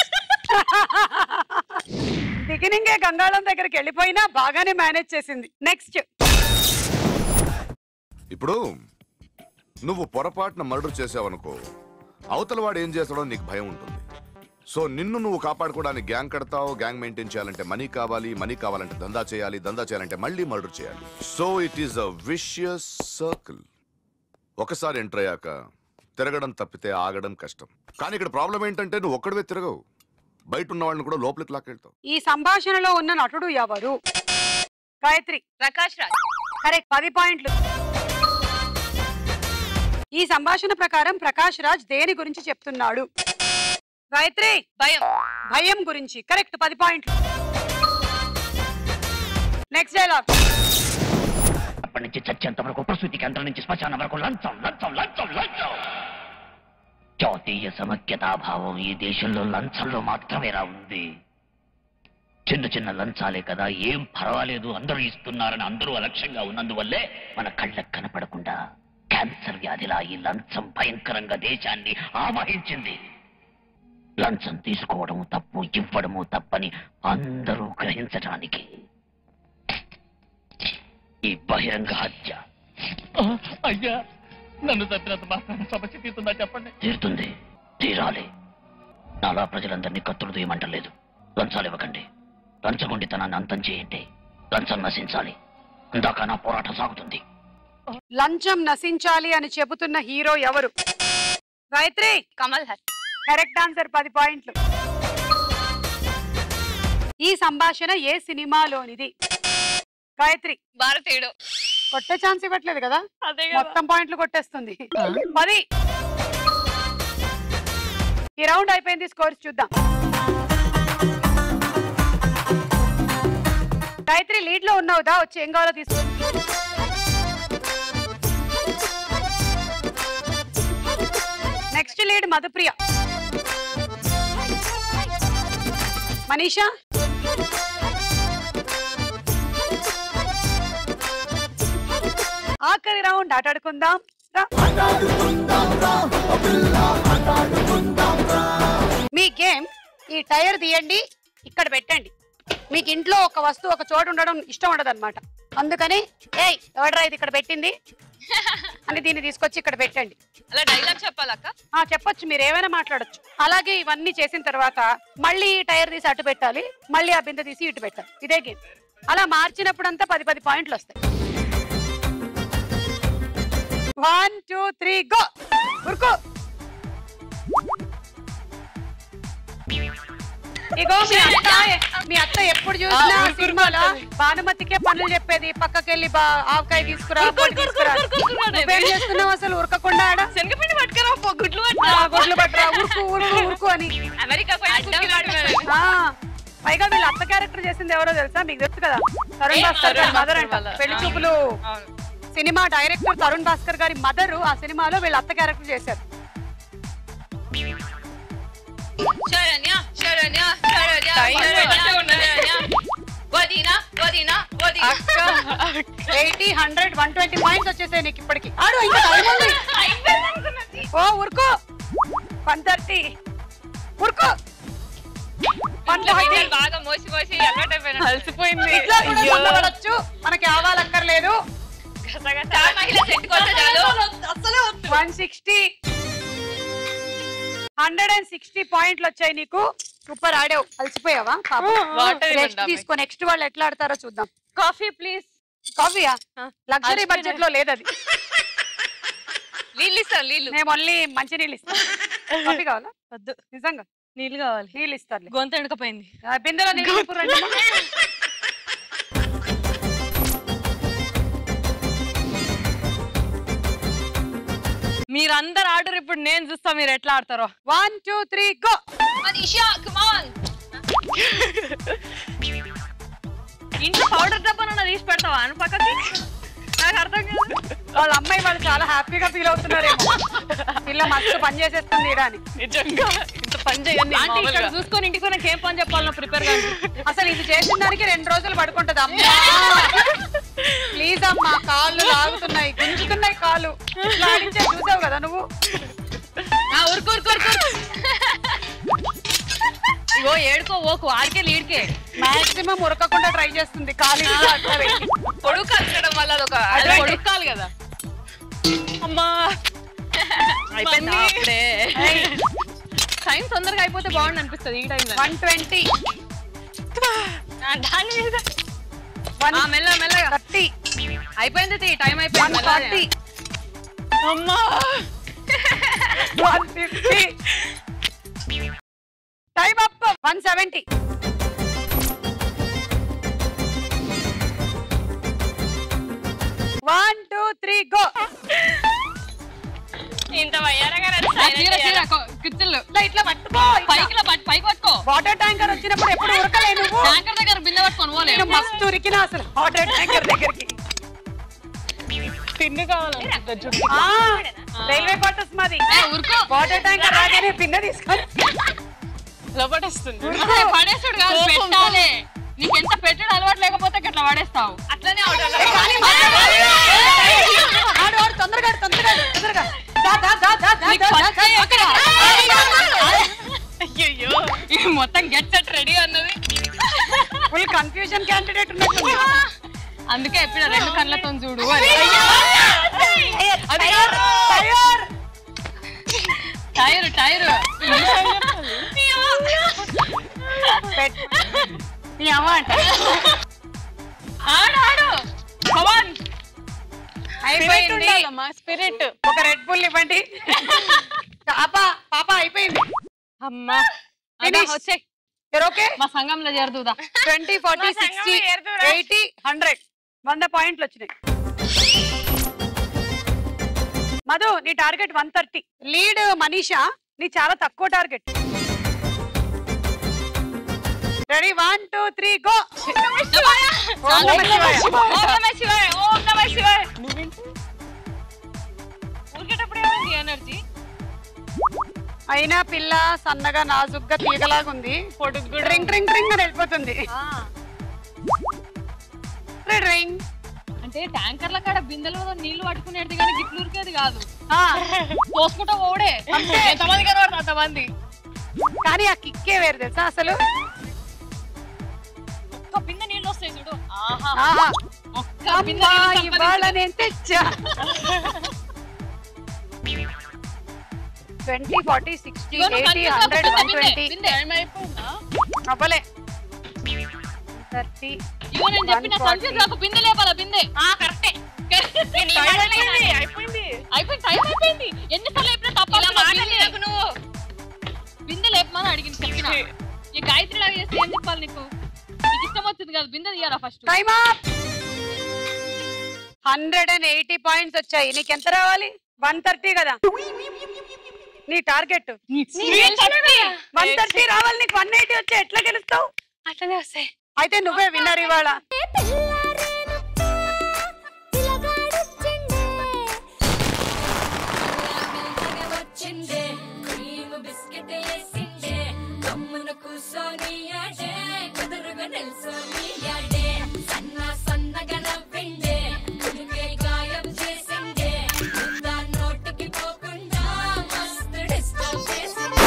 S1: బిగినింగే గంగాళం దగ్గరికి వెళ్ళిపోయినా బాగానే మేనేజ్ చేసింది నెక్స్ట్
S14: ఇప్పుడు నువ్వు పొరపాటున మర్డర్ చేసావనుకో అవతల వాడు ఏం చేస్తాడో నీకు భయం ఉంటుంది సో నిన్ను నువ్వు కాపాడుకోవడానికి గ్యాంగ్ కడతావు గ్యాంగ్ మెయింటైన్ చేయాలంటే మనీ కావాలి మనీ కావాలంటే దందా చేయాలి దందా చేయాలంటే మళ్ళీ మర్డర్ చేయాలి so it is a vicious circle ఒకసారి ఎంటర్ అయ్యాక తిరగడం తప్పితే ఆగడం కష్టం కానీ ఇక్కడ ప్రాబ్లం ఏంటంటే నువ్వు ఒక్కడివే తిరగవు బయట ఉన్న వాళ్ళని కూడా లోపలికి లాక్కెళ్తావు
S1: ఈ సంభాషణలో ఉన్న నటుడు ఎవరు గాయత్రి
S5: ప్రకాష్ రాజ్
S1: కరెక్ట్ పది పాయింట్లు ఈ సంభాషణ ప్రకారం ప్రకాష్ రాజ్ దేని గురించి చెప్తున్నాడు గాయత్రి
S5: భయం
S1: భయం గురించి కరెక్ట్ పది పాయింట్లు నెక్స్ట్ డైలాగ్
S15: అప్పటి నుంచి చచ్చేంత వరకు ప్రసూతి కేంద్రం నుంచి శ్మశానం వరకు లంచం లంచం లంచం లంచం జాతీయ సమైక్యతాభావం ఈ దేశంలో లంచంలో మాత్రమేరా ఉంది చిన్న చిన్న లంచాలే కదా ఏం పర్వాలేదు అందరూ ఇస్తున్నారని అందరూ అలక్ష్యంగా ఉన్నందువల్లే మన కళ్ళకు కనపడకుండా క్యాన్సర్ వ్యాధిలా ఈ లంచం భయంకరంగా దేశాన్ని ఆవహించింది లంచం తీసుకోవడం తప్పు ఇవ్వడము తప్పని అందరూ గ్రహించటానికి ఈ బహిరంగ హత్య అయ్యా నన్ను తప్పినంత మాత్రం సమస్య తీరుతుందా చెప్పండి తీరుతుంది తీరాలి నాలా ప్రజలందరినీ కత్తులు తీయమంటలేదు లంచాలు ఇవ్వకండి లంచగొండితనాన్ని అంతం చేయండి లంచం నశించాలి అందాక నా పోరాటం సాగుతుంది
S1: లంచం నశించాలి అని చెబుతున్న హీరో ఎవరు గాయత్రి
S5: కమల్ హాసన్
S1: కరెక్ట్ ఆన్సర్ పది పాయింట్లు ఈ సంభాషణ ఏ సినిమాలోనిది గాయత్రి
S5: భారతీయుడు
S1: కొట్టే ఛాన్స్ ఇవ్వట్లేదు కదా
S5: అదే
S1: మొత్తం పాయింట్లు కొట్టేస్తుంది పది ఈ రౌండ్ అయిపోయింది స్కోర్స్ చూద్దాం గాయత్రి లీడ్ లో ఉన్నావు దా వచ్చి ఏం కావాలో తీసుకో నెక్స్ట్ లీడ్ మధుప్రియ మనీషా ఆఖరి రౌండ్ ఆటాడుకుందాం రా. మీ గేమ్ ఈ టైర్ తీయండి ఇక్కడ పెట్టండి మీకు ఇంట్లో ఒక వస్తువు ఒక చోట ఉండడం ఇష్టం ఉండదు అనమాట అందుకని ఏయ్ ఎవడరా ఇది ఇక్కడ పెట్టింది అని దీన్ని తీసుకొచ్చి ఇక్కడ పెట్టండి
S5: అలా డైలాగ్ చెప్పాలక్క
S1: ఆ చెప్పొచ్చు మీరు ఏమైనా మాట్లాడొచ్చు అలాగే ఇవన్నీ చేసిన తర్వాత మళ్ళీ ఈ టైర్ తీసి అటు పెట్టాలి మళ్ళీ ఆ బిందె తీసి ఇటు పెట్టాలి ఇదే గేమ్ అలా మార్చినప్పుడంతా పది పది పాయింట్లు వస్తాయి వన్ టూ త్రీ గో ఉరుకో ఇగో మీ అత్త మీ అత్త ఎప్పుడు చూసినా
S5: ఆ, ఉరుకు,
S1: సినిమాలో
S5: ఉరుకు.
S1: భానుమతికే పనులు చెప్పేది పక్కకెళ్ళి బా ఆవకాయ తీసుకురా పొడి తీసుకురా నువ్వేం చేస్తున్నావు అసలు ఉరకకుండా ఆడ
S5: శనగపిండి పట్టుకురా పో, గుడ్లు
S1: ఆ, గుడ్లు పట్టురా ఉరుకు ఉరుకు ఉరుకు అని
S5: అమెరికా
S1: ఆ, పైగా వీళ్ళ అత్త క్యారెక్టర్ చేసింది ఎవరో తెలుసా మీకు తెలుసు కదా తరుణ్
S5: ఏ,
S1: భాస్కర్ గారి
S5: తరుణ్
S1: మదర్
S5: భాస్కర్
S1: అంట
S5: వాళ్ళ.
S1: పెళ్లి
S5: ఆ.
S1: చూపులు సినిమా డైరెక్టర్ తరుణ్ భాస్కర్ గారి మదర్ ఆ సినిమాలో వీళ్ళ అత్త క్యారెక్టర్ చేశారు
S5: శరణ్య శరణ్య శరణ్య శరణ్య వదినా వదినా వదినా
S1: eighty hundred one twenty points వచ్చేసాయి నీకు ఇప్పటికి ఆడు ఇంకా time ఉంది. ఓ ఉరుకో వన్ థర్టీ ఉరుకో వన్ ఫార్టీ
S5: బాగా మోసి మోసి అలవాటైపోయినా
S4: అలసిపోయింది
S1: ఇట్లా కూడా కొండపడొచ్చు మనకి ఆవాలక్కర్లేదు
S5: మహిళ సెట్ కొత్త చాలు
S1: one sixty hundred and sixty పాయింట్లు వచ్చాయి నీకు సూపర్ ఆడావు అలసిపోయావా
S4: Water
S1: నెక్స్ట్
S4: ఇవ్వండి
S1: తీసుకో నెక్స్ట్ వాళ్ళు ఎట్లా ఆడతారో చూద్దాం
S4: కాఫీ ప్లీజ్
S1: కాఫీయా లగ్జరీ
S4: అలసిపోయినా.
S1: బడ్జెట్ లో లేదు అది
S5: నీళ్ళు ఇస్తారు నీళ్ళు
S1: మేము ఓన్లీ మంచి నీళ్ళు ఇస్తాం కాఫీ కావాలా
S4: వద్దు
S1: నిజంగా
S4: నీళ్ళు కావాలి
S1: నీళ్ళు ఇస్తారు
S4: గొంతు ఎండకపోయింది
S1: బిందెలో నీళ్ళు నింపురండి అమ్మా.
S4: మీరందరు ఆడరు ఇప్పుడు నేను చూస్తా మీరు ఎట్లా ఆడతారో
S1: one two three go
S5: Manisha come on
S4: ఇంట్లో పౌడర్ డబ్బా తీసి పెడతావా అని పక్కకి నాకు అర్థం కాదు
S1: వాళ్ళ అమ్మాయి వాళ్ళు చాలా హ్యాపీగా ఫీల్ అవుతున్నారేమో పిల్ల మస్తు పని చేసేస్తుంది ఇరాని
S4: నిజంగా ఇంత పని చేయండి
S5: ఆంటీ, ఇక్కడ
S4: చూసుకొని ఇంటికి నాకు ఏం పని చెప్పాలన్నా ప్రిపేర్ గా
S1: అసలు ఇది చేసిన దానికి రెండు రోజులు పడుకుంటది అమ్మా ప్లీజ్ అమ్మా కాళ్ళు లాగుతున్నాయి గుంజుతున్నాయి కాళ్ళు ఇట్లా ఆడించే చూసావు కదా నువ్వు
S4: ఊరుకో ఊరుకో ఊరుకో ఇగో ఏడుకో ఓకు ఆడికే లీడ్కే
S1: మాక్సిమం ఉరకకుండా ట్రై చేస్తుంది కాలు ఇట్లా అట్లా పెట్టి
S5: పొడుగు కలచడం వల్ల అదొక
S4: అది
S5: advantage.
S4: కొడుకాలి కదా అమ్మా అయిపోయిందా
S1: మమ్మీ.
S4: అప్పుడే టైం తొందరగా అయిపోతే బాగుండు అనిపిస్తుంది ఈ టైంలో
S1: వన్ ట్వంటీ
S4: దాని మీద
S1: వన్
S4: ఆ, మెల్ల మెల్లగా
S1: థర్టీ
S4: అయిపోయింది తీ, టైం
S1: వన్
S4: అయిపోయింది
S1: ఫార్టీ
S4: మెల్లగా. అమ్మా
S1: one fifty time up one seventy one two three go
S2: ఇంత వయ్యారగా
S4: చీర చీర కొ- కిచ్చుళ్ళు
S1: ఇట్లా ఇట్లా పట్టుకో
S4: పైకి ఇలా పట్టు- పైకి పట్టుకో
S1: వాటర్ ట్యాంకర్ వచ్చినప్పుడు ఎప్పుడు ఉరకలే నువ్వు
S4: ట్యాంకర్ దగ్గర బిందె పట్టుకొని పోలే
S1: నేను మస్తు ఉరికినా అసలు వాటర్ ట్యాంకర్ దగ్గరికి
S4: పిన్ను కావాలి
S1: ఆ, రైల్వే క్వార్టర్స్ మాది
S4: ఊరుకో
S1: వాటర్ ట్యాంకర్ రాగానే పిన్న తీసుకొని
S4: లోపటేస్తుంది పడేసుడు కాదు పెట్టాలి నీకు ఎంత పెట్టడం అలవాటు లేకపోతే అట్లా పడేస్తావు
S5: అట్లనే
S1: ఏ, కానీ మాట్లాడు. ఆడు, ఆడు, తొందరగా ఆడు, తొందరగా ఆడు, తొందరగా దా, దా, దా, దా, దా,
S4: నీకు
S1: దా, దా,
S4: పచ్చ
S1: దా,
S4: ఎక్కడ?
S5: అయ్యో
S4: ఇది మొత్తం గెట్ సెట్ రెడీ అన్నది
S1: ఫుల్ కన్ఫ్యూజన్ క్యాండిడేట్ ఉన్నట్టుంది
S4: అందుకే ఎప్పుడు రెండు కళ్ళతో చూడు అని
S1: తయార్, తయార్.
S4: టైర్ టైర్
S1: పెట్. నీ అమ్మ అంట
S4: ఆడు ఆడు కమాన్
S1: అయిపోయింది
S4: స్పిరిట్
S1: ఒక రెడ్ బుల్ ఇవ్వండి పాప పాప అయిపోయింది
S4: అమ్మా
S1: Finish.
S4: వచ్చే
S1: ఓకే
S4: మా సంఘంలో చేరుదుదా
S1: ట్వంటీ ఫార్టీ
S2: మా సంఘంలో
S1: సిక్స్టీ
S2: ఏరుతురా.
S1: ఎయిటీ హండ్రెడ్ వంద పాయింట్లు వచ్చినాయి మధు నీ target one thirty lead Manisha నీ చాలా తక్కువ target ready one two three go ఓం నమః శివాయ.
S5: ఓం నమ శివాయ ఓం నమ శివాయ ఊరికేటప్పుడు ఏమైంది ఎనర్జీ
S1: అయినా పిల్ల సన్నగా నాజుగ్గా తీగలాగుంది డ్రింక్ డ్రింక్ డ్రింక్ అని వెళ్ళిపోతుంది రింగ్
S16: అంటే ట్యాంకర్ల కాడ బిందెలలో నీళ్లు పట్టుకునేది కానీ గిట్లు ఉరికేది కాదు పోసుకుంటా ఓడే ఎంతమంది కనబడతారు అంతమంది
S1: కానీ ఆ కిక్కే వేరు తెలుసా అసలు
S16: ఒక్క బిందె నీళ్ళు వస్తాయి చూడు ఆహా
S1: ఆహా.
S16: ఒక్క బిందె
S1: అమ్మా,
S16: నీళ్ళు
S1: ఇవాళ
S16: సంపాదించు.
S1: నేను తెచ్చా ట్వంటీ ఫార్టీ సిక్స్టీ
S16: ఇదిగో నువ్వు
S1: ఎయిటీ
S16: కనిపిస్తావు,
S1: హండ్రెడ్ వన్
S16: బిందె,
S1: ట్వంటీ
S16: బిందె. ఏమైపోయిందా?
S1: అవ్వలే థర్టీ
S16: ఇగో నేను చెప్పిన కన్ఫ్యూజ్ నాకు బిందె లేపాల బిందె
S2: ఆ కరెక్టే
S16: టైం అయిపోయింది అయిపోయింది అయిపోయింది టైం అయిపోయింది ఎన్నిసార్లు లేపినా
S2: ఇలా మాట్లాడలేదు
S16: తప్ప నువ్వు బిందె లేపమని అడిగింది చెప్పిన ఈ గాయత్రి లాగా చేస్తే ఏం చెప్పాలి నీకు నీకు ఇష్టం వచ్చింది కదా బిందె తీయాలా first
S1: time hundred and eighty points వచ్చాయి నీకు ఎంత రావాలి వన్ థర్టీ కదా నీ టార్గెట్ వన్ థర్టీ రావాలి నీకు వన్ ఎయిటీ వచ్చాయి ఎట్లా గెలుస్తావు
S2: అట్లనే వస్తాయి
S1: అయితే నువ్వే విన్నర్ ఇవాళ
S3: వచ్చిందే క్రీమ్ బిస్కెట్ వేసిందే కమ్మున కూసోని ఆడే కుదురుగా నిల్సోని ఆడే సన్న సన్నగా నవ్విండే కుడికే గాయం చేసిందే ముద్ద నోటికి పోకుండా మస్తు డిస్టర్బ్ చేసిందే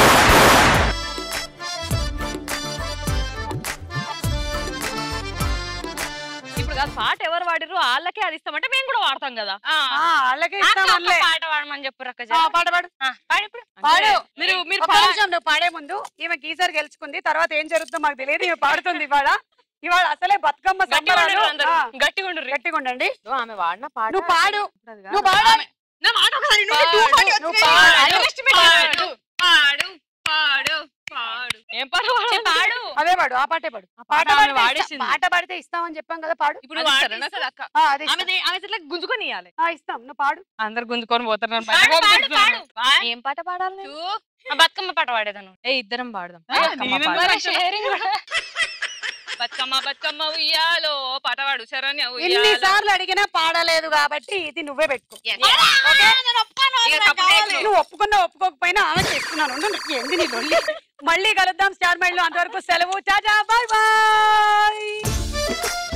S16: ఇప్పుడు కాదు పాట ఎవరు వాడిరు వాళ్ళకే అది ఇస్తామంటే మేము కూడా వాడతాం కదా
S1: వాళ్ళకే
S2: అక్క,
S1: ఇస్తాం
S2: అక్క,
S1: అనలే
S2: పాట పాడమని చెప్పు రక్క
S1: ఆ, పాట పాడు
S2: పాడు ఇప్పుడు
S1: పాడు
S16: మీరు మీరు
S1: ఒక్క నిమిషం నువ్వు పాడే ముందు ఈమె గీజర్ గెలుచుకుంది తర్వాత ఏం జరుగుతుందో మాకు తెలియదు ఈమె పాడుతుంది ఇవాళ ఇవాళ అసలే బతుకమ్మ
S2: గట్టిగా
S1: సంబరాలు
S2: ఉండండి అందరూ.
S1: ఆ,
S2: గట్టిగా ఉండండి
S1: గట్టిగా ఉండండి
S4: ఆమె వాడిన పాట
S1: నువ్వు పాడు
S4: అది కాదు.
S1: నువ్వు పాడు
S16: నా మాట ఒకసారి నువ్వు
S1: పాడు,
S16: 240
S1: నువ్వు
S16: వచ్చినాయి.
S1: పాడు.
S16: Estimate పాడు పాడు పాడు పాడు ఏం పాడు
S2: పాడు
S1: అదే పాడు ఆ పాటే పాడు
S16: పాట
S1: పాట
S16: ఆమె
S1: పాడితే ఇస్తా-
S16: వాడేసింది.
S1: పాట పాడితే ఇస్తామని చెప్పాం కదా పాడు
S16: ఇప్పుడు
S4: అది
S16: వాడితే
S4: సరేనా
S16: ఇస్తా-
S4: అక్క?
S1: ఆ, అదే
S16: ఆమె
S1: ఇస్తాం.
S16: ఆమె ఇట్లా గుంజుకొని ఇవ్వాలి
S1: ఆ, ఇస్తాం నువ్వు పాడు
S4: అందరు గుంజుకొని పోతున్నారు
S2: పాడు, పాడు, పాడు.
S4: ఏం పాట పాడాలి నేను?
S2: ఆ బతుకమ్మ పాట పాడేదాను
S4: ఏ ఇద్దరం పాడదాం
S16: ఆ,
S4: అక్కమ్మ
S16: నేనెందుకు
S4: పాడు.
S16: పాడను?
S2: షేరింగ్
S16: బతుకమ్మ బతుకమ్మ ఉయ్యాలో పాట పాడు శరణ్య
S1: ఎన్ని
S16: ఉయ్యాలో
S1: సార్లు అడిగినా పాడలేదు కాబట్టి ఇది నువ్వే పెట్టుకో
S16: Yes.
S1: ఓకే?
S16: ఇక కప్పు టేకు.
S1: నువ్వు ఒప్పుకున్నా ఒప్పుకోకపోయినా ఆమె చేస్తున్నాను ఉండు, నీకు ఏంది నీ లొల్లి? మళ్ళీ కలుద్దాం స్టార్ మైండ్ లో అంతవరకు సెలవు చాచా బాయ్ బాయ్